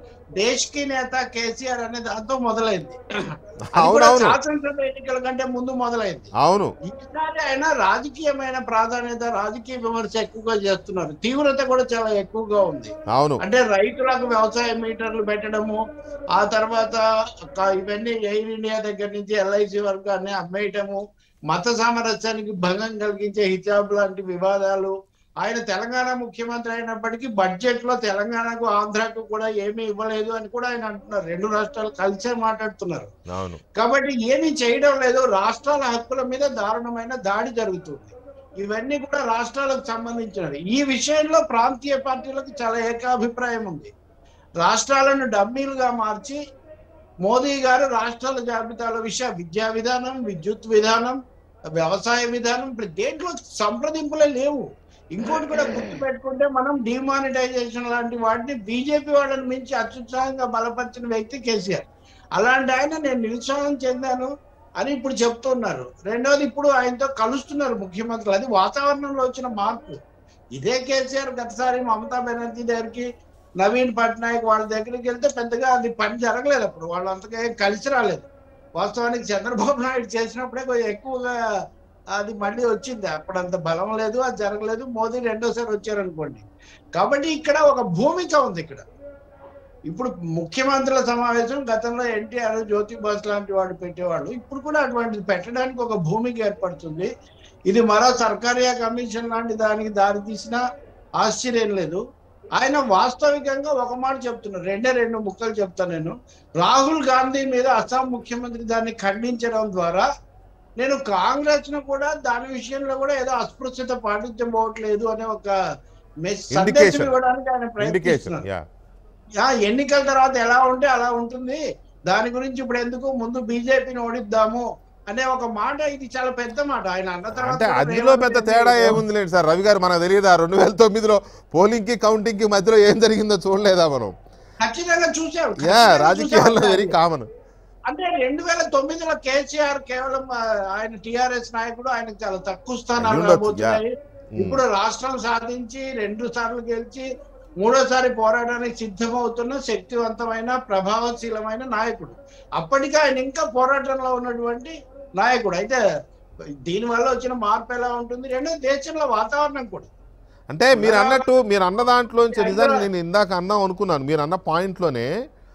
దేశ్కి నేత కేసీఆర్ అనే దాంతో మొదలైంది అది కూడా అవునవును శాసనసభ ఎన్నికల కంటే ముందు మొదలైంది అవును ఈసారి ఆయన రాజకీయమైన ప్రాధాన్యత రాజకీయ విమర్శ ఎక్కువగా చేస్తున్నారు తీవ్రత కూడా చాలా ఎక్కువగా ఉంది అవును అంటే రైతులకు వ్యవసాయ మీటర్లు పెట్టడము ఆ తర్వాత క- ఇవన్నీ ఎయిర్ ఇండియా దగ్గర నుంచి ఎల్ఐసి వరకు అన్ని అమ్మేయటము మత సామరస్యానికి భంగం కలిగించే హిజాబ్ లాంటి వివాదాలు ఆయన తెలంగాణ ముఖ్యమంత్రి అయినప్పటికీ బడ్జెట్ లో తెలంగాణకు ఆంధ్రాకు కూడా ఏమీ ఇవ్వలేదు అని కూడా ఆయన అంటున్నారు రెండు రాష్ట్రాలు కలిసే మాట్లాడుతున్నారు అవును కాబట్టి ఏమీ చేయడం లేదు రాష్ట్రాల హక్కుల మీద దారుణమైన దాడి జరుగుతుంది ఇవన్నీ కూడా రాష్ట్రాలకు సంబంధించినవి ఈ విషయంలో ప్రాంతీయ పార్టీలకు చాలా ఏకాభిప్రాయం ఉంది రాష్ట్రాలను డమ్మీలుగా మార్చి మోదీ గారు రాష్ట్రాల జాబితాల విషయ విద్యా విధానం విద్యుత్ విధానం వ్యవసాయ విధానం ఇప్పుడు దేంట్లో సంప్రదింపులే లేవు ఇంకోటి కూడా గుర్తుపెట్టుకుంటే మనం డిమానిటైజేషన్ లాంటి వాటిని బీజేపీ వాళ్ళని మించి అత్యుత్సాహంగా బలపరిచిన వ్యక్తి కేసీఆర్ అలాంటి ఆయన నేను నిరుత్సాహం చెందాను అని ఇప్పుడు చెప్తున్నారు రెండోది ఇప్పుడు ఆయనతో కలుస్తున్నారు ముఖ్యమంత్రులు అది వాతావరణంలో వచ్చిన మార్పు ఇదే కేసీఆర్ గతసారి మమతా బెనర్జీ దగ్గరికి నవీన్ పట్నాయక్ వాళ్ళ దగ్గరికి వెళ్తే పెద్దగా అది పని జరగలేదు అప్పుడు వాళ్ళు అంతగా ఏం కలిసి రాలేదు వాస్తవానికి చంద్రబాబు నాయుడు చేసినప్పుడే కొంచెం ఎక్కువగా అది మళ్ళీ వచ్చింది అప్పుడు అంత బలం లేదు అది జరగలేదు మోదీ రెండోసారి వచ్చారనుకోండి కాబట్టి ఇక్కడ ఒక భూమిక ఉంది ఇక్కడ ఇప్పుడు ముఖ్యమంత్రుల సమావేశం గతంలో ఎన్టీఆర్ జ్యోతి బాస్ లాంటి వాడు పెట్టేవాళ్ళు ఇప్పుడు కూడా అటువంటిది పెట్టడానికి ఒక భూమిక ఏర్పడుతుంది ఇది మరో సర్కారియా కమిషన్ లాంటి దానికి దారి తీసినా ఆశ్చర్యం లేదు ఆయన వాస్తవికంగా ఒక మాట చెప్తున్నారు రెండే రెండు ముక్కలు చెప్తాను నేను రాహుల్ గాంధీ మీద అస్సాం ముఖ్యమంత్రి దాన్ని ఖండించడం ద్వారా నేను కాంగ్రెస్ ను కూడా దాని విషయంలో కూడా ఏదో అస్పృశ్యత పాటించబోవట్లేదు అనే ఒక మెస్ సందేశం Indication. ఇవ్వడానికి ఆయన ఇండికేషన్ ప్రయత్నిస్తున్నారు యా ఆ, ఎన్నికల తర్వాత ఎలా ఉంటే అలా ఉంటుంది దాని గురించి ఇప్పుడు ఎందుకు ముందు బీజేపీని ఓడిద్దాము అనే ఒక మాట ఇది చాలా పెద్ద మాట ఆయన అన్న తర్వాత అంటే కూడా అందులో రేవంత్ పెద్ద రెడ్డి తేడా గారు- ఏముంది లేదు సార్ రవి గారు మనకు తెలియదా రెండు వేల తొమ్మిదిలో పోలింగ్ కి కౌంటింగ్ కి మధ్యలో ఏం జరిగిందో చూడలేదా మనం ఖచ్చితంగా చూసాం యా ఖచ్చితంగా రాజకీయాల్లో చూసాం. వెరీ కామన్ అంటే రెండు వేల తొమ్మిదిలో కేసీఆర్ కేవలం ఆ, ఆయన టిఆర్ఎస్ నాయకుడు ఆయనకు చాలా తక్కువ స్థానాలు ఉండొచ్చు, రాబోతున్నాయి ఉమ్. ఇప్పుడు రాష్ట్రం సాధించి రెండు సార్లు గెలిచి మూడోసారి పోరాటానికి సిద్ధమవుతున్న శక్తివంతమైన ప్రభావశీలమైన నాయకుడు అప్పటికే ఆయన ఇంకా పోరాటంలో ఉన్నటువంటి నాయకుడు అయితే దీనివల్ల వచ్చిన మార్పు ఎలా ఉంటుంది రెండో దేశంలో వాతావరణం కూడా అంటే మీరు అన్నట్టు మీరు అన్న దాంట్లోంచి నిజానికి నేను ఇందాక అన్నాం అనుకున్నాను మీరు అన్న పాయింట్లోనే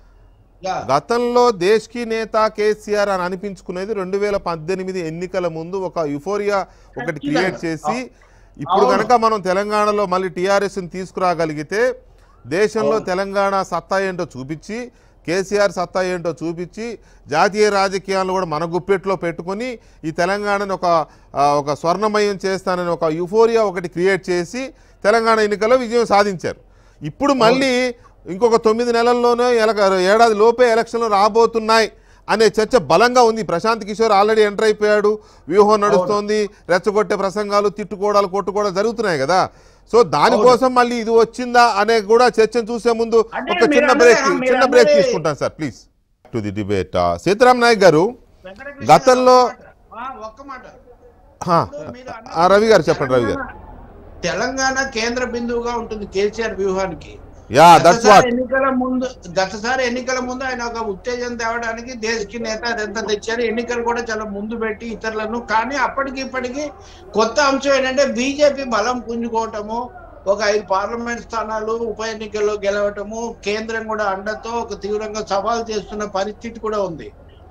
యా, గతంలో దేశ్కి నేత కేసీఆర్ అని అనిపించుకునేది రెండు వేల పద్దెనిమిది ఎన్నికల ముందు ఒక యుఫోరియా ఒకటి క్రియేట్ చేసి ఇప్పుడు అవును. కనుక మనం తెలంగాణలో మళ్ళీ టీఆర్ఎస్ని తీసుకురాగలిగితే దేశంలో అవును. తెలంగాణ సత్తా ఏంటో చూపించి కేసీఆర్ సత్తా ఏంటో చూపించి జాతీయ రాజకీయాలను కూడా మన గుప్పెట్లో పెట్టుకొని ఈ తెలంగాణను ఒక ఆ, ఒక స్వర్ణమయం చేస్తానని ఒక యుఫోరియా ఒకటి క్రియేట్ చేసి తెలంగాణ ఎన్నికల్లో విజయం సాధించారు ఇప్పుడు మళ్ళీ ఇంకొక తొమ్మిది నెలల్లోనే ఎలక ఏడాది లోపే ఎలక్షన్లు రాబోతున్నాయి అనే చర్చ బలంగా ఉంది ప్రశాంత్ కిషోర్ ఆల్రెడీ ఎంటర్ అయిపోయాడు వ్యూహం నడుస్తోంది రెచ్చగొట్టే ప్రసంగాలు తిట్టుకోవడాలు కొట్టుకోవడాలు జరుగుతున్నాయి కదా సో దానికోసం మళ్ళీ ఇది వచ్చిందా అనే కూడా చర్చను చూసే ముందు అంటే ఒక చిన్న మీరు బ్రేక్ అన్నది- మీరు చిన్న బ్రేక్ అన్నది- తీసుకుంటాను sir please to the debate Sitaram Naik గారు వెంకటకృష్ణ గతంలో ఒక్క మాట. ఆ, ఒక్క మాట హా, ఇప్పుడు మీరు అన్నది ఆ, రవి గారు చెప్పండి రవి గారు తెలంగాణ- తెలంగాణ కేంద్ర బిందువుగా ఉంటుంది కేసీఆర్ వ్యూహానికి యా దట్స్ గతసారి వాట్ ఎన్నికల ముందు గతసారి ఎన్నికల ముందు ఆయన ఒక ఉత్తేజం తేవడానికి దేశకి నేత అదంతా తెచ్చారు ఎన్నికలు కూడా చాలా ముందు పెట్టి ఇతరులను కానీ అప్పటికి ఇప్పటికి కొత్త అంశం ఏంటంటే బీజేపీ బలం పుంజుకోవటము ఒక ఐదు పార్లమెంట్ స్థానాలు ఉప ఎన్నికల్లో గెలవటము కేంద్రం కూడా అండతో ఒక తీవ్రంగా సవాల్ చేస్తున్న పరిస్థితి కూడా ఉంది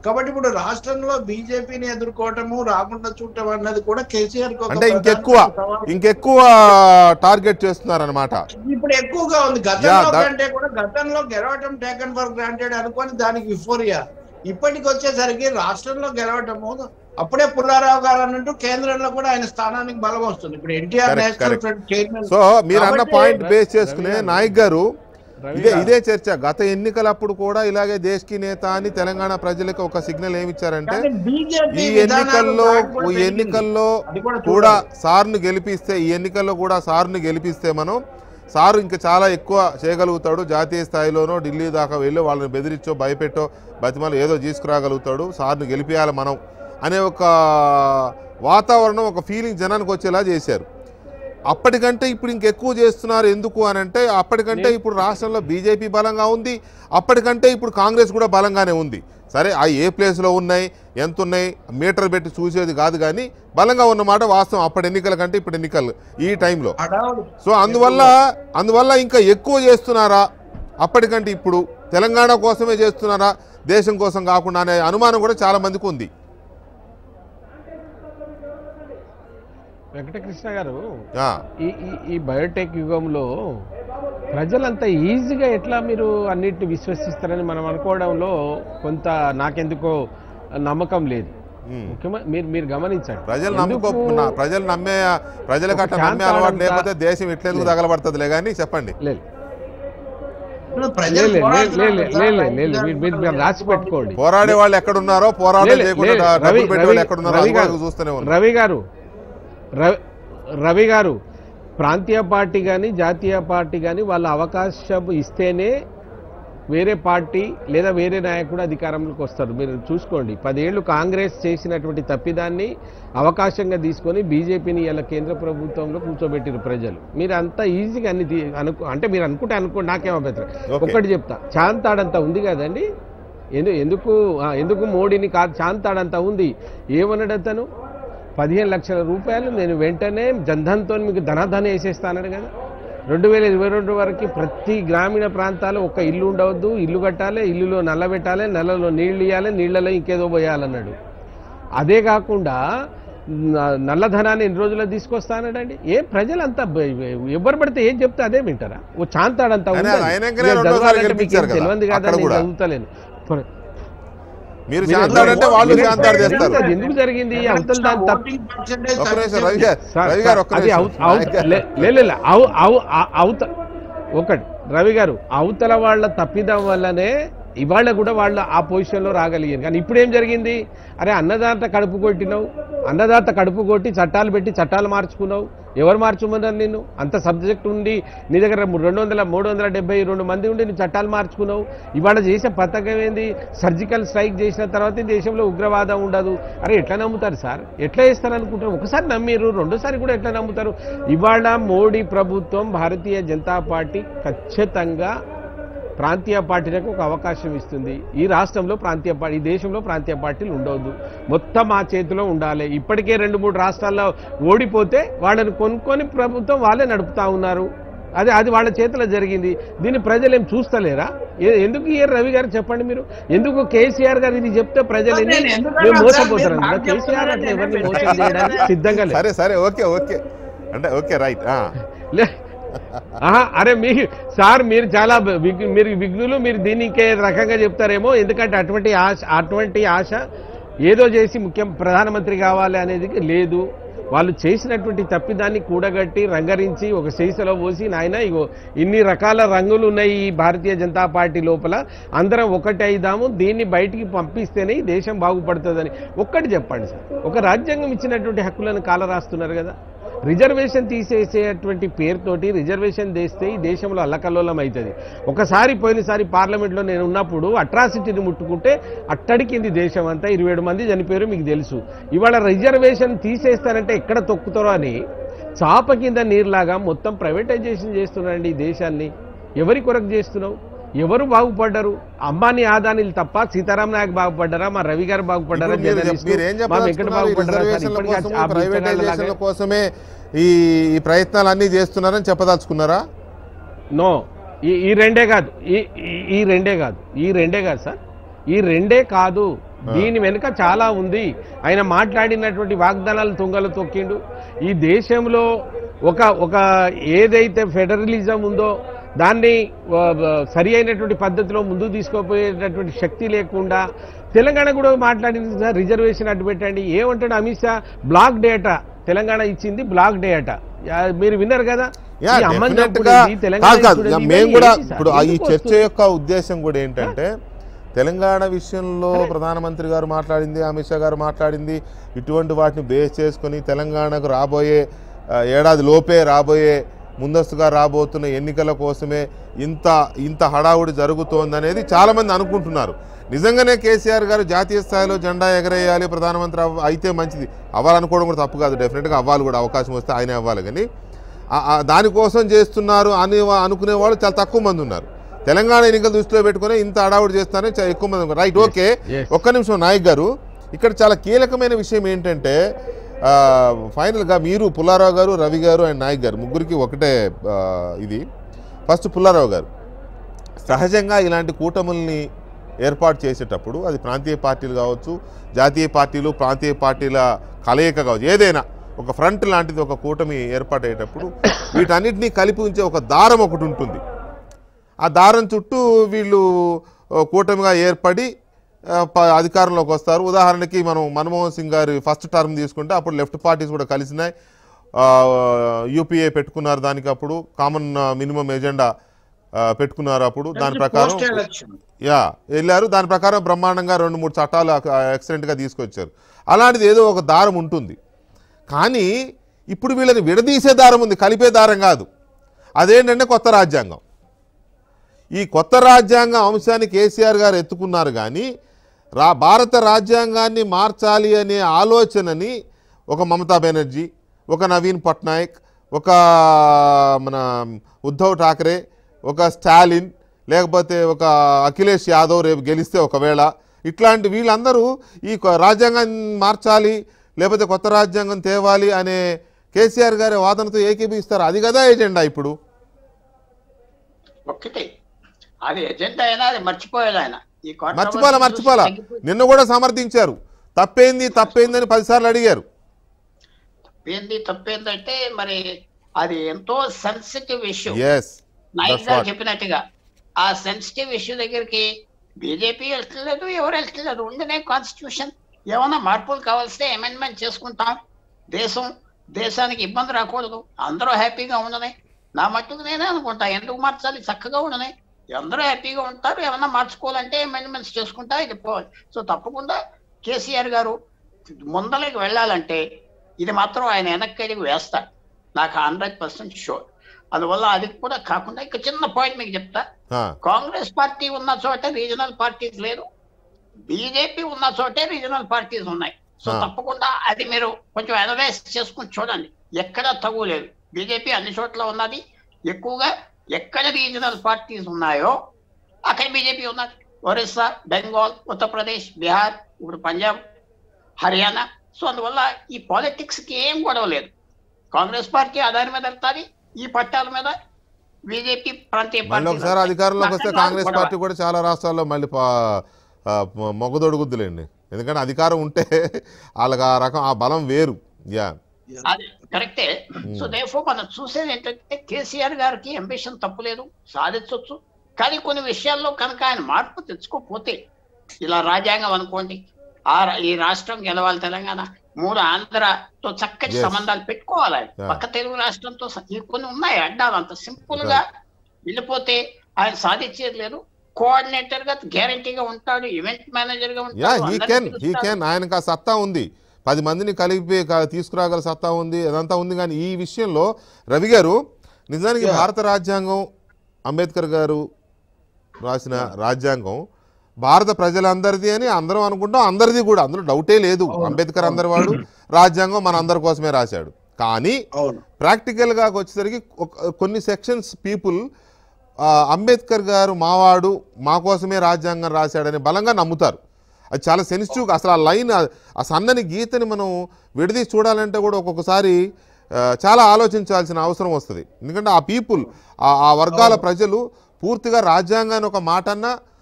కాబట్టి ఇప్పుడు రాష్ట్రంలో బీజేపీని ఎదుర్కోవటము రాకుండా చూడటం అన్నది కూడా కేసీఆర్ కి ఒక అంటే ఇంకెక్కువ ప్రధానమైన సవాలు. ఇంకెక్కువ టార్గెట్ చేస్తున్నారన్నమాట ఇప్పుడు ఎక్కువగా ఉంది Yeah, గతంలో that- కంటే కూడా గతంలో గెలవటం టేకన్ ఫర్ గ్రాంటెడ్ అనుకొని దానికి విఫోరియా ఇప్పటికి వచ్చేసరికి రాష్ట్రంలో గెలవటము అప్పుడే పుల్లారావు గారు అన్నట్టు కేంద్రంలో కూడా ఆయన స్థానానికి బలం వస్తుంది ఇప్పుడు NTR Correct, national correct. Front chairman so మీరు అన్న కాబట్టి- పాయింట్ బేస్ చేసుకునే రవి గారు, నాయక్ గారు రవి ఇదే గారు, ఇదే చర్చ గత ఎన్నికలప్పుడు కూడా ఇలాగే దేశ్కి నేత అని తెలంగాణ ప్రజలకు ఒక సిగ్నల్ ఏమి ఇచ్చారంటే కానీ బీజేపీ ఈ విధానాలు ఎన్నికల్లో దాడి కూడా ఈ పెరిగింది. ఎన్నికల్లో అది కూడా కూడా చూడాలి. సార్ను గెలిపిస్తే ఈ ఎన్నికల్లో కూడా సార్ను గెలిపిస్తే మనం సారు ఇంకా చాలా ఎక్కువ చేయగలుగుతాడు జాతీయ స్థాయిలోనో ఢిల్లీ దాకా వెళ్ళి వాళ్ళని బెదిరించో భయపెట్టో బతిమలు ఏదో తీసుకురాగలుగుతాడు సార్ను గెలిపియాలి మనం అనే ఒక వాతావరణం ఒక ఫీలింగ్ జనానికి వచ్చేలా చేశారు అప్పటికంటే ఇప్పుడు ఇంకెక్కువ చేస్తున్నారు ఎందుకు అని అంటే అప్పటికంటే ఇప్పుడు రాష్ట్రంలో బీజేపీ బలంగా ఉంది అప్పటికంటే ఇప్పుడు కాంగ్రెస్ కూడా బలంగానే ఉంది సరే ఆ ఏ ప్లేస్లో ఉన్నాయి ఎంత ఉన్నాయి మీటర్ పెట్టి చూసేది కాదు కానీ బలంగా ఉన్నమాట వాస్తవం అప్పటి ఎన్నికల కంటే ఇప్పుడు ఎన్నికలు ఈ టైంలో హడావుడి. సో అందువల్ల అందువల్ల ఇంకా ఎక్కువ చేస్తున్నారా అప్పటికంటే ఇప్పుడు తెలంగాణ కోసమే చేస్తున్నారా దేశం కోసం కాకుండా అనే అనుమానం కూడా చాలా మందికి ఉంది వెంకటకృష్ణ గారు ఆ, ఈ ఈ ఈ బయోటెక్ యుగంలో ప్రజలంతా ఈజీగా ఎట్లా మీరు అన్నిటిని విశ్వసిస్తారని మనం అనుకోవడంలో కొంత నాకెందుకో నమ్మకం లేదు ఉమ్. ముఖ్యమైన మీరు మీరు గమనించండి ప్రజలు ఎందుకు నమ్ముకో నా- ప్రజలు నమ్మే ప్రజలకు అట్లా ఒక నమ్మే అలవాటు శాంతాడంతా- లేకపోతే దేశం ఎట్లెందుకు తగలబడుతుందిలే కానీ చెప్పండి లేదు ఇప్పుడు లే, ప్రజలు లే, లే, పోరాడుతున్నారు లే, కదా, లే, లే, రైతు లే, మీరు- మీరు మీరు రాసి పెట్టుకోండి పోరాడే వాళ్ళు ఎక్కడున్నారో పోరాటం లే, లే, చేయకుండా లే, డబ్బులు రవి పెట్టే రవి వాళ్ళు ఎక్కడున్నారో రవి అది కూడా గారు చూస్తూనే ఉన్నాం రవి గారు రవి రవి గారు ప్రాంతీయ పార్టీ కానీ జాతీయ పార్టీ కానీ వాళ్ళ అవకాశం ఇస్తేనే వేరే పార్టీ లేదా వేరే నాయకుడు అధికారంలోకి వస్తారు మీరు చూసుకోండి పదేళ్లు కాంగ్రెస్ చేసినటువంటి తప్పిదాన్ని అవకాశంగా తీసుకొని బీజేపీని ఇలా కేంద్ర ప్రభుత్వంలో కూర్చోబెట్టిరు ప్రజలు మీరు అంత ఈజీగా అన్ని తీ- అనుకో అంటే మీరు అనుకుంటే అనుకోండి నాకేం అభ్యంతరం Okay. ఒక్కటి చెప్తా చాంతాడంత ఉంది కదండి ఎందు ఎందుకు ఆ, ఎందుకు మోడీని కాదు చాంతాడంత ఉంది ఏమన్నాడు అతను పదిహేను లక్షల రూపాయలు నేను వెంటనే జన్ధన్తో మీకు ధనధన వేసేస్తానడు కదా రెండు వేల ఇరవై రెండు వరకు ప్రతి గ్రామీణ ప్రాంతాల్లో ఒక ఇల్లు ఉండవద్దు ఇల్లు కట్టాలి ఇల్లులో నల్ల పెట్టాలి నల్లలో నీళ్ళు ఇవ్వాలి నీళ్ళలో ఇంకేదో పోయాలన్నాడు అదే కాకుండా న- నల్లధనాన్ని ఎన్ని రోజుల్లో తీసుకొస్తానడండి ఏ ప్రజలంతా బ- ఎవరు పడితే ఏం చెప్తే అదే వింటారా ఓ చాంతాడంతా కానీ ఉంది అది అది. అయినాకనే ఇక రెండోసారి చదవాలంటే మీకు గెలిపించారు ఏం కదా, తెలియంది కదా అక్కడ నేను కూడా. చదువుతలేను ప్ర- మీరు మీరు- శాంతాడంటే వాళ్ళు మీరు- శాంతాడు చేస్తారు అది ఎందుకు జరిగింది అవతల దాని తప్ప ఓటింగ్ పర్సెంటేజ్ ఒక్క నిమిషం రవి గారు సార్, రవి గారు ఒక్క అది నిమిషం. అవు- అవు- నాయక్ గారు. లే- లే- లే- లే. అవు- అవు- అ- అవత ఒకటి రవి గారు అవతల వాళ్ళ తప్పిదం వల్లనే ఇవాళ కూడా వాళ్ళు ఆ పొజిషన్లో రాగలిగారు కానీ ఇప్పుడు ఏం జరిగింది అరే అన్నదాత కడుపు కొట్టినావు అన్నదాత కడుపు కొట్టి చట్టాలు పెట్టి చట్టాలు మార్చుకున్నావు ఎవరు మార్చుమన్నారు నిన్ను అంత సబ్జెక్ట్ ఉండి నీ దగ్గర రెండు వందల మూడు వందల డెబ్బై రెండు మంది ఉండి నువ్వు చట్టాలు మార్చుకున్నావు ఇవాళ చేసే పథకం ఏంది సర్జికల్ స్ట్రైక్ చేసిన తర్వాత ఈ దేశంలో ఉగ్రవాదం ఉండదు అరే ఎట్లా నమ్ముతారు సార్ ఎట్లా చేస్తారు అనుకుంటారు ఒకసారి నమ్మిరు రెండోసారి కూడా ఎట్లా నమ్ముతారు ఇవాళ మోడీ ప్రభుత్వం భారతీయ జనతా పార్టీ ఖచ్చితంగా ప్రాంతీయ పార్టీలకు ఒక అవకాశం ఇస్తుంది ఈ రాష్ట్రంలో ప్రాంతీయ పార్టీ ఈ దేశంలో ప్రాంతీయ పార్టీలు ఉండవద్దు మొత్తం ఆ చేతిలో ఉండాలి ఇప్పటికే రెండు మూడు రాష్ట్రాల్లో ఓడిపోతే వాళ్ళని కొనుక్కొని ప్రభుత్వం వాళ్ళే నడుపుతా ఉన్నారు అది అది వాళ్ళ చేతిలో జరిగింది దీన్ని ప్రజలు ఏం చూస్తలేరా ఏ- ఎందుకు ఇయ్యారు రవి గారు చెప్పండి మీరు ఎందుకు కేసీఆర్ గారు ఇది చెప్తే ప్రజలు ఎన్ని- నేను ఎందుకన్నా మేము సార్, మోసపోతారు మీరు నాకు కేసీఆర్ అట్లా చెప్తున్నారని ఎవరిని నేను మోసం చేయడానికి సిద్ధంగా లేదు సరే సరే ఓకే ఓకే అంటే ఓకే రైట్ లే ఆహా, అరే మీ సార్ మీరు చాలా విగ్- మీరు విఘ్నులు మీరు దీన్ని ఇంకే రకంగా చెప్తారేమో ఎందుకంటే అటువంటి ఆశ అటువంటి ఆశ ఏదో చేసి ముఖ్యం ప్రధానమంత్రి కావాలి అనేది లేదు వాళ్ళు చేసినటువంటి తప్పిదాన్ని కూడగట్టి రంగరించి ఒక సీసలో పోసి నాయన ఇగో ఇన్ని రకాల రంగులు ఉన్నాయి ఈ భారతీయ జనతా పార్టీ లోపల అందరం ఒకటి అయిదాము దీన్ని బయటికి పంపిస్తేనే ఈ దేశం బాగుపడుతుందని ఒక్కటి చెప్పండి సార్ ఒక రాజ్యాంగం ఇచ్చినటువంటి హక్కులను కాలరాస్తున్నారు కదా రిజర్వేషన్ తీసేసేటువంటి పేరుతోటి రిజర్వేషన్ తెస్తే ఈ దేశంలో అల్లకల్లోలం అవుతుంది ఒకసారి పోయినసారి పార్లమెంట్లో నేను ఉన్నప్పుడు అట్రాసిటీని ముట్టుకుంటే అట్టడికింది దేశం అంతా ఇరవై ఏడు మంది చనిపోయారు మీకు తెలుసు ఇవాళ రిజర్వేషన్ తీసేస్తారంటే ఎక్కడ తొక్కుతారో అని చాప కింద నీరులాగా మొత్తం ప్రైవేటైజేషన్ చేస్తున్నారండి ఈ దేశాన్ని ఎవరి కొరకు చేస్తున్నావు ఎవరు బాగుపడ్డారు అంబానీ ఆదానీలు తప్ప సీతారాం నాయక్ బాగుపడ్డారా మా రవి గారు బాగుపడ్డారా ఇప్పుడు మీరు చెప్- జర్నలిస్టు, మీరు ఏం మా వెంకట చెప్పదలుచుకున్నారు? ఈ బాగుపడ్డారా సార్? రిజర్వేషన్ల ఇప్పటికీ కోసము, ఆ బిచ్చగాళ్ళలాగా- ప్రైవేటైజేషన్ల కోసమే ఈ ఈ ప్రయత్నాలు అన్ని చేస్తున్నారని చెప్పదలుచుకున్నారా నో ఈ ఈ రెండే కాదు ఈ ఈ- ఈ రెండే కాదు ఈ రెండే కాదు సార్ ఈ రెండే కాదు దీని వెనుక చాలా ఉంది ఆయన మాట్లాడినటువంటి వాగ్దానాలు తుంగలు తొక్కిండు ఈ దేశంలో ఒక ఒక ఏదైతే ఫెడరలిజం ఉందో దాన్ని ఆ, ఆ, సరి అయినటువంటి పద్ధతిలో ముందుకు తీసుకుపోయేటటువంటి శక్తి లేకుండా తెలంగాణ కూడా మాట్లాడింది సార్ రిజర్వేషన్ అడ్డు పెట్టండి ఏమంటాడు అమిత్ షా బ్లాక్ డేటా తెలంగాణ ఇచ్చింది బ్లాక్ డేటా యా, మీరు విన్నారు కదా యా ఈ అమ్మని డెఫినెట్ చంపుడు గా ఏంది, తెలంగాణ కాదు కాదు ఇచ్చుడు యా, ఏంది, మేము ఇవన్నీ కూడా ఏంటి సార్? ఇప్పుడు ఆ ఈ ఎందుకు చర్చ వస్తుంది? యొక్క ఉద్దేశం కూడా ఏంటంటే తెలంగాణ విషయంలో ప్రధానమంత్రి గారు మాట్లాడింది అమిత్ షా గారు మాట్లాడింది ఇటువంటి వాటిని బేస్ చేసుకొని తెలంగాణకు రాబోయే ఆ, ఏడాది లోపే రాబోయే ముందస్తుగా రాబోతున్న ఎన్నికల కోసమే ఇంత ఇంత హడావుడి జరుగుతోందనేది చాలామంది అనుకుంటున్నారు నిజంగానే కేసీఆర్ గారు జాతీయ స్థాయిలో జెండా ఎగరేయాలి ప్రధానమంత్రి అవ్వ- అయితే మంచిది అవ్వాలనుకోవడం కూడా తప్పు కాదు డెఫినెట్గా అవ్వాలి కూడా అవకాశం వస్తే ఆయనే అవ్వాలి కానీ ఆ- ఆ దానికోసం చేస్తున్నారు అని అనుకునే వాళ్ళు చాలా తక్కువ మంది ఉన్నారు తెలంగాణ ఎన్నికలు దృష్టిలో పెట్టుకుని ఇంత అడావుడు చేస్తారని చాలా ఎక్కువ మంది ఉన్నారు రైట్ ఓకే yes. ఒక్క నిమిషం నాయక్ గారు ఇక్కడ చాలా కీలకమైన విషయం ఏంటంటే ఆ, ఫైనల్గా మీరు పుల్లారావు గారు రవి గారు అండ్ నాయక్ గారు ముగ్గురికి ఒకటే ఆ, ఇది ఫస్ట్ పుల్లారావు గారు సహజంగా ఇలాంటి కూటముల్ని ఏర్పాటు చేసేటప్పుడు అది ప్రాంతీయ పార్టీలు కావచ్చు జాతీయ పార్టీలు ప్రాంతీయ పార్టీల కలయిక కావచ్చు ఏదైనా ఒక ఫ్రంట్ లాంటిది ఒక కూటమి ఏర్పాటయ్యేటప్పుడు వీటన్నిటినీ కలిపి ఉంచే ఒక దారం ఒకటి ఉంటుంది ఆ దారం చుట్టూ వీళ్ళు ఆ, కూటమిగా ఏర్పడి ఆ, ప- అధికారంలోకి వస్తారు ఉదాహరణకి మనం మన్మోహన్ సింగ్ గారి ఫస్ట్ టర్మ్ తీసుకుంటే అప్పుడు లెఫ్ట్ పార్టీస్ కూడా కలిసినాయి యూపీఏ పెట్టుకున్నారు దానికి అప్పుడు కామన్ మినిమం ఎజెండా ఆ, పెట్టుకున్నారు అప్పుడు దాని ప్రకారం పోస్ట్ ఎలక్షన్ యా వెళ్ళారు దాని ప్రకారం బ్రహ్మాండంగా రెండు మూడు చట్టాలు ఎక్సలెంట్గా తీసుకొచ్చారు అలాంటిది ఏదో ఒక దారం ఉంటుంది కానీ ఇప్పుడు వీళ్ళని విడదీసే దారం ఉంది కలిపే దారం కాదు అదేంటంటే కొత్త రాజ్యాంగం ఈ కొత్త రాజ్యాంగ అంశాన్ని కేసీఆర్ గారు ఎత్తుకున్నారు కానీ రా భారత రాజ్యాంగాన్ని మార్చాలి అనే ఆలోచనని ఒక మమతా బెనర్జీ ఒక నవీన్ పట్నాయక్ ఒక మన ఉద్ధవ్ ఠాకరే ఒక స్టాలిన్ లేకపోతే ఒక అఖిలేష్ యాదవ్ రేపు గెలిస్తే ఒకవేళ ఇట్లాంటి వీళ్ళందరూ ఈ కొ- రాజ్యాంగం మార్చాలి లేకపోతే కొత్త రాజ్యాంగం తేవాలి అనే కేసీఆర్ గారి వాదనతో ఏకీభవిస్తారు అది కదా ఎజెండా ఇప్పుడు ఒక్కటే అది ఎజెండా అయినా అది మర్చిపోయాడు ఆయన ఈ controversy మర్చిపోవాలా చూసి మర్చిపోవాలా తగ్గిపోయి- నిన్న కూడా సమర్థించారు తప్పేంది తప్పేంది అని పదిసార్లు అడిగారు తప్పేంది తప్పేందంటే మరి అది ఎంతో సెన్సిటివ్ ఇష్యూ ఎస్ నాయక్ గారు చెప్పినట్టుగా ఆ సెన్సిటివ్ ఇష్యూ దగ్గరికి బీజేపీ వెళ్తలేదు ఎవరు వెళ్తలేదు ఉండనే కాన్స్టిట్యూషన్ ఏమైనా మార్పులు కావాల్స్తే అమెండ్మెంట్ చేసుకుంటాం దేశం దేశానికి ఇబ్బంది రాకూడదు అందరూ హ్యాపీగా ఉండనే నా మట్టుకు నేనే అనుకుంటా ఎందుకు మార్చాలి చక్కగా ఉండనే అందరూ హ్యాపీగా ఉంటారు ఏమన్నా మార్చుకోవాలంటే అమెండ్మెంట్స్ చేసుకుంటా ఇది పోవాలి సో తప్పకుండా కేసీఆర్ గారు ముందలకి వెళ్ళాలంటే ఇది మాత్రం ఆయన వెనక్కి అడిగి వేస్తాడు నాకు హండ్రెడ్ పర్సెంట్ షూర్ అందువల్ల అది కూడా కాకుండా ఇక చిన్న పాయింట్ మీకు చెప్తా కాంగ్రెస్ పార్టీ ఉన్న చోట రీజనల్ పార్టీస్ లేదు బీజేపీ ఉన్న చోటే రీజనల్ పార్టీస్ ఉన్నాయి సో ఆ. తప్పకుండా అది మీరు కొంచెం అనలైజ్ చేసుకుని చూడండి ఎక్కడ తగు లేదు బీజేపీ అన్ని చోట్ల ఉన్నది ఎక్కువగా ఎక్కడ రీజనల్ పార్టీస్ ఉన్నాయో అక్కడ బీజేపీ ఉన్నది ఒరిస్సా బెంగాల్ ఉత్తరప్రదేశ్ బీహార్ ఇప్పుడు పంజాబ్ హర్యానా సో అందువల్ల ఈ పాలిటిక్స్ కి ఏం గొడవ లేదు కాంగ్రెస్ పార్టీ ఆధారం మీద వెళ్తాది ఈ పట్టాల మీద బీజేపీ ప్రాంతీయ మళ్ళీ పార్టీలు ఒకసారి వెళ్తాయి. అధికారంలోకి వస్తే అక్కడ కాంగ్రెస్ గొడవ. పార్టీ కూడా చాలా రాష్ట్రాల్లో మళ్ళీ పా- ఆ, మొగ్గదొడుగుద్దులేండి ఎందుకంటే అధికారం ఉంటే వాళ్ళకి ఆ రకం ఆ బలం వేరు యా అది కరెక్టే సో దేఫో మనం చూసేది ఏంటంటే కేసీఆర్ గారికి అంబిషన్ తప్పులేదు సాధించవచ్చు కానీ కొన్ని విషయాల్లో కనుక ఆయన మార్పు తెచ్చుకోకపోతే ఇలా రాజ్యాంగం అనుకోండి ఆ రా- ఈ రాష్ట్రం గెలవాలి తెలంగాణ మూడు ఆంధ్రతో చక్కటి Yes. సంబంధాలు పెట్టుకోవాలి ఆయన. Yeah. పక్క తెలుగు రాష్ట్రంతో స- ఈ కొన్ని ఉన్నాయి అడ్డాలు అంత సింపుల్ గా వెళ్ళిపోతే ఆయన సాధించేది లేదు కోఆర్డినేటర్ గా గ్యారంటీగా ఉంటాడు ఈవెంట్ మేనేజర్ గా యా ఉంటాడు హీ అందరినీ కెన్ హీ పిలుస్తాడు. కెన్ ఆయనకు ఆ సత్తా ఉంది పది మందిని కలిపి క- తీసుకురాగల సత్తా ఉంది అదంతా ఉంది కానీ ఈ విషయంలో రవి గారు నిజానికి Yeah. భారత రాజ్యాంగం అంబేద్కర్ గారు రాసిన రాజ్యాంగం భారత ప్రజలందరిది అని అందరం అనుకుంటాం అందరిది కూడా అందులో డౌటే లేదు అవును. అంబేద్కర్ అందరి వాడు రాజ్యాంగం మన అందరి కోసమే రాశాడు కానీ అవును ప్రాక్టికల్గా వచ్చేసరికి ఒక- కొన్ని సెక్షన్స్ పీపుల్ అంబేద్కర్ గారు మావాడు మా కోసమే రాజ్యాంగం రాశాడని బలంగా నమ్ముతారు అది చాలా సెన్సిటివ్ అసలు ఆ లైన్ ఆ- ఆ సన్నని గీతని మనం విడదీసి చూడాలంటే కూడా ఒక్కొక్కసారి ఆ, చాలా ఆలోచించాల్సిన అవసరం వస్తుంది ఎందుకంటే ఆ పీపుల్ ఆ వర్గాల ప్రజలు పూర్తిగా రాజ్యాంగాన్ని ఒక మాటన్నా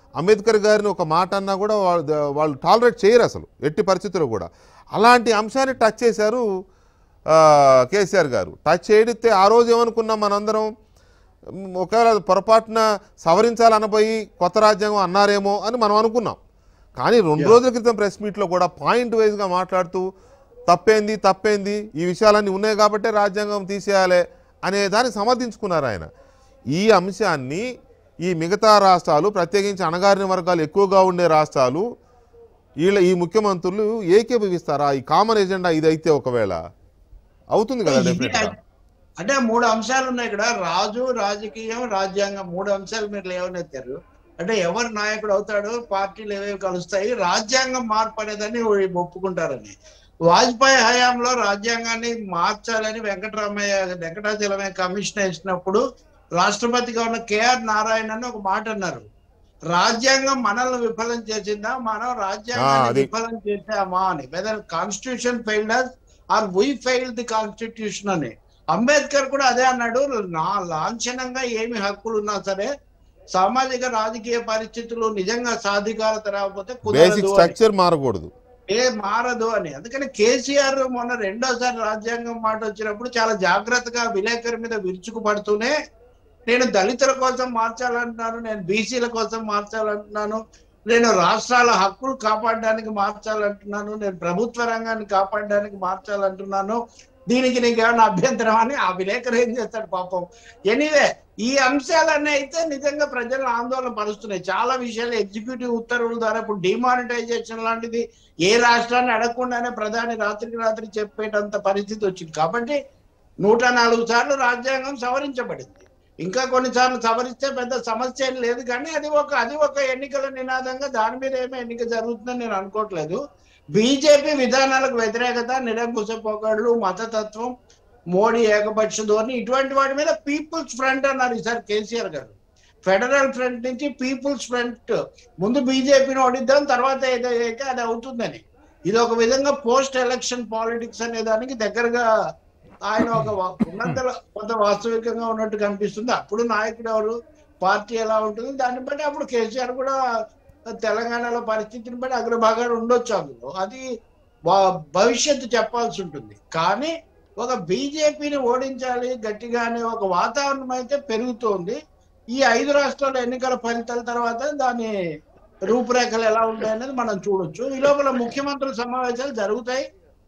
అంబేద్కర్ గారిని ఒక మాట అన్నా కూడా వాళ్ళు వాళ్ళు టాలరేట్ చేయరు అసలు ఎట్టి పరిస్థితుల్లో కూడా అలాంటి అంశాన్ని టచ్ చేశారు ఆ, కేసీఆర్ గారు టచ్ చేయడితే ఆ రోజు ఏమనుకున్నాం మనందరం మ్, ఒకవేళ పొరపాటున సవరించాలనబోయి కొత్త రాజ్యాంగం అన్నారేమో అని మనం అనుకున్నాం కానీ రెండు రోజుల క్రితం ప్రెస్ మీట్లో కూడా పాయింట్ వైజ్గా మాట్లాడుతూ తప్పేంది తప్పేంది ఈ విషయాలన్నీ ఉన్నాయి కాబట్టే రాజ్యాంగం తీసేయాలి అనే దాన్ని సమర్థించుకున్నారు ఆయన ఈ అంశాన్ని ఈ మిగతా రాష్ట్రాలు ప్రత్యేకించి అణగారిన వర్గాలు ఎక్కువగా ఉండే రాష్ట్రాలు వీళ్ళ ఈ ముఖ్యమంత్రులు ఏకీభవిస్తారా ఈ కామన్ ఎజెండా ఇది అయితే ఒకవేళ అవుతుంది కదా ఇది డెఫినెట్గా అంటే మూడు అంశాలు ఉన్నాయి ఇక్కడ రాజు రాజకీయం రాజ్యాంగం మూడు అంశాలు మీరు లేవనెత్తారు అంటే ఎవరు నాయకుడు అవుతాడు పార్టీలు ఏవేవి కలుస్తాయి రాజ్యాంగం మార్పు అనేదాన్ని వీళ్ళు ఒప్పుకుంటారని వాజ్పేయి హయాంలో రాజ్యాంగాన్ని మార్చాలని వెంకటరామయ్య వెంకటాచలమయ్య కమిషన్ వేసినప్పుడు రాష్ట్రపతిగా ఉన్న కేఆర్ నారాయణ అని ఒక మాట అన్నారు రాజ్యాంగం మనల్ని విఫలం చేసిందా మనం ఆ, రాజ్యాంగాన్ని అది. విఫలం చేసామా అని whether constitution failed or we fail the constitution అని అంబేద్కర్ కూడా అదే అన్నాడు నా లాంఛనంగా ఏమి హక్కులు ఉన్నా సరే సామాజిక రాజకీయ పరిస్థితులు నిజంగా సాధికారత రాకపోతే బేసిక్ కుదరదు అని. స్ట్రక్చర్ మారకూడదు ఏ మారదు అని అందుకని కేసీఆర్ మొన్న రెండోసారి రాజ్యాంగం మాట వచ్చినప్పుడు చాలా జాగ్రత్తగా విలేకరు మీద విరుచుకుపడుతూనే నేను దళితుల కోసం మార్చాలంటున్నాను నేను బీసీల కోసం మార్చాలంటున్నాను నేను రాష్ట్రాల హక్కులు కాపాడడానికి మార్చాలంటున్నాను నేను ప్రభుత్వ రంగాన్ని కాపాడడానికి మార్చాలంటున్నాను దీనికి నీకు ఏమైనా అభ్యంతరం అని ఆ విలేకరు ఏం చేస్తాడు పాపం ఎనీవే ఈ అంశాలన్నీ అయితే నిజంగా ప్రజలను ఆందోళన పరుస్తున్నాయి చాలా విషయాలు ఎగ్జిక్యూటివ్ ఉత్తర్వుల ద్వారా ఇప్పుడు డిమానిటైజేషన్ లాంటిది ఏ రాష్ట్రాన్ని అడగకుండానే ప్రధాని రాత్రికి రాత్రి చెప్పేటంత పరిస్థితి వచ్చింది కాబట్టి నూట నాలుగు సార్లు రాజ్యాంగం సవరించబడింది ఇంకా కొన్నిసార్లు సవరిస్తే పెద్ద సమస్య ఏం లేదు కానీ అది ఒక అది ఒక ఎన్నికల నినాదంగా దాని మీద ఏమీ ఎన్నిక జరుగుతుందని నేను అనుకోవట్లేదు బీజేపీ విధానాలకు వ్యతిరేకత నిరంకుశ పోకళ్ళు మతతత్వం మోడీ ఏకపక్ష ధోరణి ఇటువంటి వాటి మీద పీపుల్స్ ఫ్రంట్ అన్నారు ఈసారి కేసీఆర్ గారు ఫెడరల్ ఫ్రంట్ నుంచి పీపుల్స్ ఫ్రంట్ ముందు బీజేపీని ఓడిద్దాం తర్వాత ఏదైతే అది అవుతుందని ఇది ఒక విధంగా పోస్ట్ ఎలక్షన్ పాలిటిక్స్ అనే దానికి దగ్గరగా ఆయన ఒక వా- ఉన్నంత కొంత వాస్తవికంగా ఉన్నట్టు కనిపిస్తుంది అప్పుడు నాయకుడు ఎవరు పార్టీ ఎలా ఉంటుంది దాన్ని బట్టి అప్పుడు కేసీఆర్ కూడా తెలంగాణలో పరిస్థితిని బట్టి అగ్రభాగాలు ఉండొచ్చు అందులో అది భ- భవిష్యత్తు చెప్పాల్సి ఉంటుంది కానీ ఒక బీజేపీని ఓడించాలి గట్టిగా అనే ఒక వాతావరణం అయితే పెరుగుతోంది ఈ ఐదు రాష్ట్రాల ఎన్నికల ఫలితాల తర్వాత దాని రూపురేఖలు ఎలా ఉంటాయనేది మనం చూడొచ్చు ఈ లోపల ముఖ్యమంత్రుల సమావేశాలు జరుగుతాయి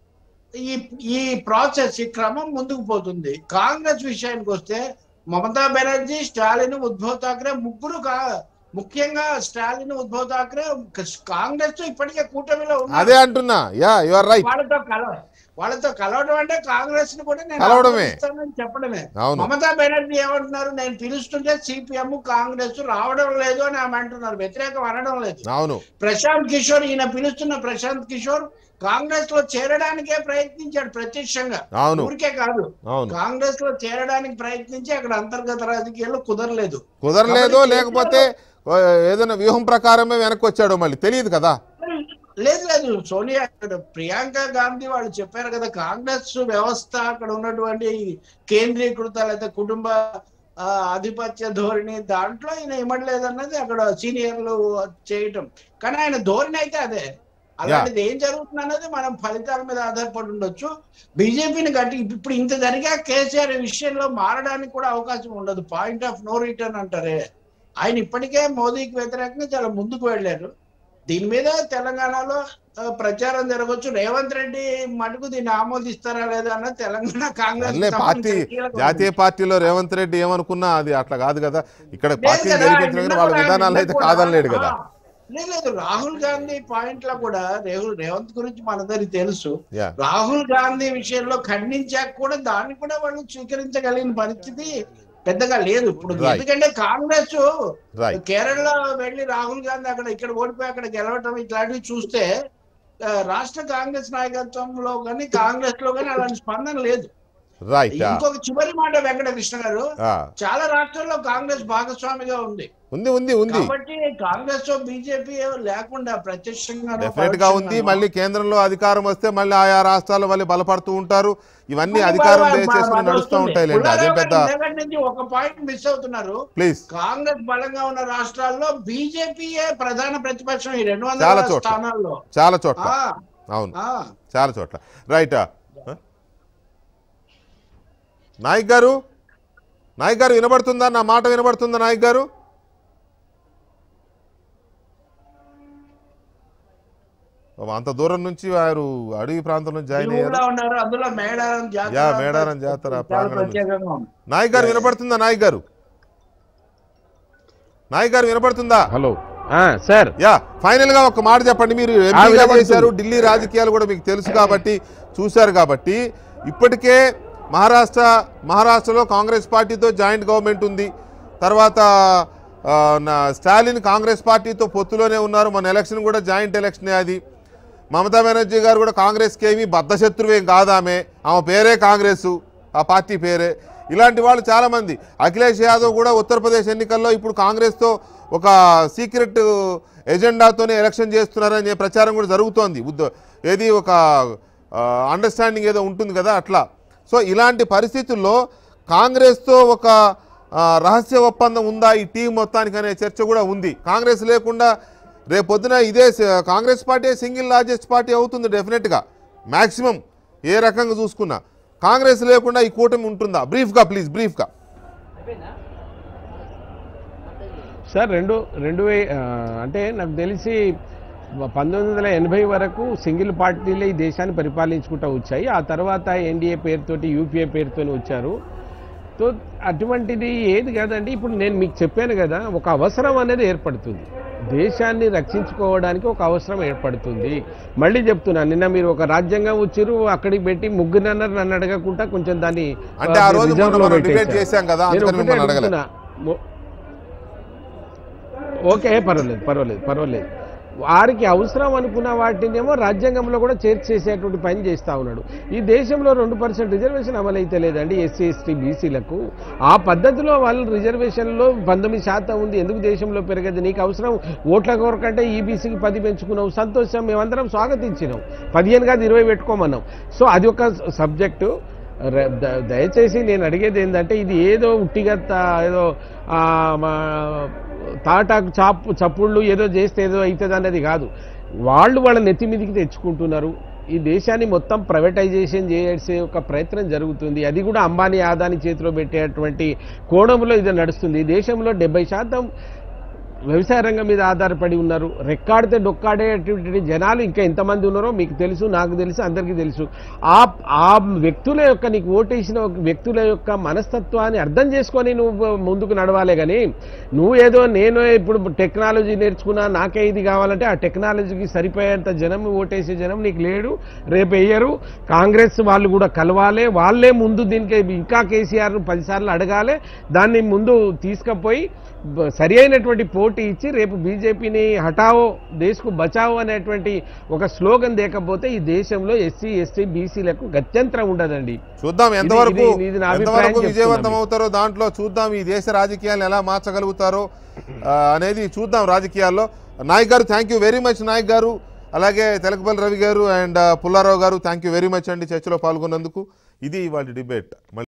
ఈ ఈ ప్రాసెస్ ఈ క్రమం ముందుకు పోతుంది కాంగ్రెస్ విషయానికి వస్తే మమతా బెనర్జీ స్టాలిన్ ఉద్ధవ్ ఠాక్రే ముగ్గురు కా ముఖ్యంగా స్టాలిన్ ఉద్ధవ్ ఠాక్రే కాంగ్రెస్ తో ఇప్పటికే కూటమిలో ఉన్నారు అదే అంటున్నా యా యు ఆర్ రైట్ వాళ్ళతో కల వాళ్ళతో కలవడం అంటే కాంగ్రెస్ ని కూడా నేను కలవడమే. ఆహ్వానిస్తానని చెప్పడమే అవును మమతా బెనర్జీ ఏమంటున్నారు నేను పిలుస్తుంటే సిపిఎం కాంగ్రెస్ రావడం లేదు అని ఆమె అంటున్నారు వ్యతిరేకం అనడం లేదు అవును ప్రశాంత్ కిషోర్ ఈయన పిలుస్తున్న ప్రశాంత్ కిషోర్ కాంగ్రెస్ లో చేరడానికే ప్రయత్నించాడు ప్రత్యక్షంగా అవును ఊరికే కాదు అవును కాంగ్రెస్ లో చేరడానికి ప్రయత్నించి అక్కడ అంతర్గత రాజకీయాల్లో కుదరలేదు కుదరలేదో కాబట్టి లేకపోతే ఆ, ఏదైనా వ్యూహం ప్రకారమే వెనక్కి వచ్చాడో మళ్ళీ తెలియదు కదా లేదు లేదు సోనియా అక్కడ ప్రియాంక గాంధీ వాళ్ళు చెప్పారు కదా కాంగ్రెస్ వ్యవస్థ అక్కడ ఉన్నటువంటి కేంద్రీకృత లేదా కుటుంబ ఆ, ఆధిపత్య ధోరణి దాంట్లో ఈయన ఇమ్మడలేదన్నది అక్కడ సీనియర్లు చేయటం కానీ ఆయన ధోరణి అయితే అదే అలాంటిది ఏం జరుగుతుంది అన్నది మనం ఫలితాల మీద ఆధారపడి ఉండొచ్చు బీజేపీని గట్టి ఇప్పుడు ఇంత జరిగా కేసీఆర్ ఈ విషయంలో మారడానికి కూడా అవకాశం ఉండదు పాయింట్ ఆఫ్ నో రిటర్న్ అంటారే ఆయన ఇప్పటికే మోదీకి వ్యతిరేకంగా చాలా ముందుకు వెళ్ళారు దీని మీద తెలంగాణలో ఆ, ప్రచారం జరగవచ్చు రేవంత్ రెడ్డి మటుకు దీన్ని ఆమోదిస్తారా లేదా అన్నది తెలంగాణ కాంగ్రెస్ అల్లే పార్టీ జాతీయ పార్టీలో రేవంత్ రెడ్డి ఏమనుకున్నా అది అట్లా కాదు కదా ఇక్కడ పార్టీ జరిపించిన వాళ్ళ విధానాలు అయితే కాదనలేడు కదా లేదు లేదు రాహుల్ గాంధీ పాయింట్ లో కూడా రేహుల్ రేవంత్ గురించి మనందరికి తెలుసు యా రాహుల్ గాంధీ విషయంలో ఖండించాక కూడా దాన్ని కూడా వాళ్ళు స్వీకరించగలిగిన పరిస్థితి పెద్దగా లేదు ఇప్పుడు Right. ఎందుకంటే కాంగ్రెస్ రైట్ కేరళ వెళ్ళి రాహుల్ గాంధీ అక్కడ ఇక్కడ ఓడిపోయి అక్కడ గెలవటం ఇట్లాంటివి చూస్తే ఆ, రాష్ట్ర కాంగ్రెస్ నాయకత్వంలో కానీ కాంగ్రెస్ లో కానీ అలాంటి స్పందన లేదు రైట్ ఇంకొక చివరి మాట వెంకటకృష్ణ గారు ఆ, చాలా రాష్ట్రాల్లో కాంగ్రెస్ భాగస్వామిగా ఉంది ఉంది ఉంది ఉంది కాబట్టి కాంగ్రెస్ బీజేపీ లేకుండా ప్రత్యక్షంగా డెఫినెట్ గా ఉంది మళ్ళీ కేంద్రంలో అధికారం వస్తే మళ్ళీ ఆయా రాష్ట్రాలు మళ్ళీ బలపడుతూ ఉంటారు ఇవన్నీ అధికారం బేస్ చేసుకుని నడుస్తూ ఉంటాయిలేండి అదేం పెద్ద నుంచి ఒక పాయింట్ మిస్ అవుతున్నారు ప్లీజ్ కాంగ్రెస్ బలంగా ఉన్న రాష్ట్రాల్లో బీజేపీయే ప్రధాన ప్రతిపక్షం ఈ రెండు చాలా వందల చోట్ల. స్థానాల్లో చాలా చోట్ల ఆ, అవును ఆ. చాలా చోట్ల రైట్ నాయక్ గారు నాయక్ గారు వినబడుతుందా నా మాట వినబడుతుందా నాయక్ గారు ఓ, అంత దూరం నుంచి వారు అడవి ప్రాంతం నుంచి జాయిన్ అయ్యారు ఊళ్ళో ఉన్నారు అందులో మేడారం జాతర యా, మేడారం జాతర చాలా ప్రాంగణం ఉంది. ప్రత్యేకంగా ఉంది నాయక్ గారు వినపడుతుందా నాయక్ గారు నాయక్ గారు వినపడుతుందా హలో ఆ, సార్ యా ఫైనల్ గా ఒక మాట చెప్పండి మీరు ఆ, ఎంపీగా వినపడుతుంది. చేశారు ఢిల్లీ రాజకీయాలు కూడా మీకు తెలుసు కాబట్టి చూశారు కాబట్టి ఇప్పటికే మహారాష్ట్ర మహారాష్ట్రలో కాంగ్రెస్ పార్టీతో జాయింట్ గవర్నమెంట్ ఉంది తర్వాత ఆ, నా స్టాలిన్ కాంగ్రెస్ పార్టీతో పొత్తులోనే ఉన్నారు మన ఎలక్షన్ కూడా జాయింట్ ఎలక్షనే అది మమతా బెనర్జీ గారు కూడా కాంగ్రెస్కి ఏమీ బద్ధశత్రువేం కాదు ఆమె ఆమె పేరే కాంగ్రెస్ ఆ పార్టీ పేరే ఇలాంటి వాళ్ళు చాలామంది అఖిలేష్ యాదవ్ కూడా ఉత్తరప్రదేశ్ ఎన్నికల్లో ఇప్పుడు కాంగ్రెస్తో ఒక సీక్రెట్ ఎజెండాతోనే ఎలక్షన్ చేస్తున్నారనే ప్రచారం కూడా జరుగుతోంది ఉద్ద ఏది ఒక అండర్స్టాండింగ్ ఏదో ఉంటుంది కదా అట్లా సో ఇలాంటి పరిస్థితుల్లో కాంగ్రెస్తో ఒక ఆ, రహస్య ఒప్పందం ఉందా ఈ టీం మొత్తానికి అనే చర్చ కూడా ఉంది కాంగ్రెస్ లేకుండా రేపొద్దున ఇదే స- Congress party single largest party అవుతుంది డెఫినెట్గా మ్యాక్సిమం ఏ రకంగా చూసుకున్నా కాంగ్రెస్ లేకుండా ఈ కూటమి ఉంటుందా బ్రీఫ్గా ప్లీజ్ బ్రీఫ్గా సార్ రెండు రెండు వే ఆ, అంటే నాకు తెలిసి పంతొమ్మిది వందల ఎనభై వరకు సింగిల్ పార్టీలే ఈ దేశాన్ని పరిపాలించుకుంటూ వచ్చాయి ఆ తర్వాత ఎన్డీఏ పేరుతోటి యూపీఏ పేరుతోని వచ్చారు సో అటువంటిది ఏది కాదండి ఇప్పుడు నేను మీకు చెప్పాను కదా ఒక అవసరం అనేది ఏర్పడుతుంది దేశాన్ని రక్షించుకోవడానికి ఒక అవసరం ఏర్పడుతుంది మళ్ళీ చెప్తున్నా నిన్న మీరు ఒక రాజ్యాంగం వచ్చారు అక్కడికి పెట్టి ముగ్గురన్నారు నన్ను అడగకుండా కొంచెం దాన్ని అంటే ఆ రోజు reserve మొన్న లో మనం debate పెట్టేశారు. చేశాం కదా, నేను అందుకని ఒకటే మిమ్మల్ని అడగలే. అడుగుతున్నా. మొ- ఓకే పర్వాలేదు పర్వాలేదు పర్వాలేదు వారికి అవసరం అనుకున్న వాటినేమో రాజ్యాంగంలో కూడా చేర్చేసేటువంటి పని చేస్తా ఉన్నాడు ఈ దేశంలో రెండు పర్సెంట్ రిజర్వేషన్ అమలైతే లేదండి ఎస్సీ ఎస్టీ బీసీలకు ఆ పద్ధతిలో వాళ్ళు రిజర్వేషన్లో పంతొమ్మిది శాతం ఉంది ఎందుకు దేశంలో పెరగదు నీకు అవసరం ఓట్ల కొరకంటే ఈబీసీకి పది పెంచుకున్నావు సంతోషం మేమందరం స్వాగతించినాం పదిహేను కాదు ఇరవై పెట్టుకోమన్నాం సో అది ఒక సబ్జెక్టు ర- ద- దయచేసి నేను అడిగేది ఏంటంటే ఇది ఏదో ఉట్టిగా తా- ఏదో ఆ, మా తాటాకు చాపు చప్పుళ్ళు ఏదో చేస్తే ఏదో అవుతుంది అన్నది కాదు వాళ్ళు వాళ్ళ నెత్తి మీదకి తెచ్చుకుంటున్నారు ఈ దేశాన్ని మొత్తం ప్రైవేటైజేషన్ చేసే ఒక ప్రయత్నం జరుగుతుంది అది కూడా అంబానీ ఆదాని చేతిలో పెట్టేటువంటి కోణంలో ఇది నడుస్తుంది ఈ దేశంలో డెబ్బై శాతం వ్యవసాయ రంగం మీద ఆధారపడి ఉన్నారు రెక్కాడితే డొక్కాడేటువంటి జనాలు ఇంకా ఎంతమంది ఉన్నారో మీకు తెలుసు నాకు తెలుసు అందరికీ తెలుసు ఆ ఆ వ్యక్తుల యొక్క నీకు ఓటేసిన ఒక వ్యక్తుల యొక్క మనస్తత్వాన్ని అర్థం చేసుకొని నువ్వు ముందుకు నడవాలే కానీ నువ్వు ఏదో నేను ఇప్పుడు టెక్నాలజీ నేర్చుకున్నా నాకే ఇది కావాలంటే ఆ టెక్నాలజీకి సరిపోయేంత జనం ఓటేసే జనం నీకు లేడు రేపు వేయరు కాంగ్రెస్ వాళ్ళు కూడా కలవాలి వాళ్ళే ముందు దీనికి ఇంకా కేసీఆర్ పదిసార్లు అడగాలి దాన్ని ముందు తీసుకుపోయి బ- సరి అయినటువంటి పోటీ ఇచ్చి రేపు బీజేపీని హటావో దేశ్కు బచావో అనేటువంటి ఒక స్లోగన్ లేకపోతే ఈ దేశంలో ఎస్సీ ఎస్టీ బీసీలకు గత్యంతరం ఉండదండి చూద్దాం ఎంతవరకు ఇది- ఇది నా అభిప్రాయం ఎంతవరకు చెప్తున్నా విజయవంతం మీకు. అవుతారో దాంట్లో చూద్దాం ఈ దేశ రాజకీయాలను ఎలా మార్చగలుగుతారో ఆ, అనేది చూద్దాం రాజకీయాల్లో నాయక్ గారు thank you very much Naik గారు అలాగే తెలకపల్లి రవి గారు అండ్ పుల్లారావు గారు థ్యాంక్ యూ వెరీ మచ్ అండి చర్చలో పాల్గొన్నందుకు ఇది ఇవాళ డిబేట్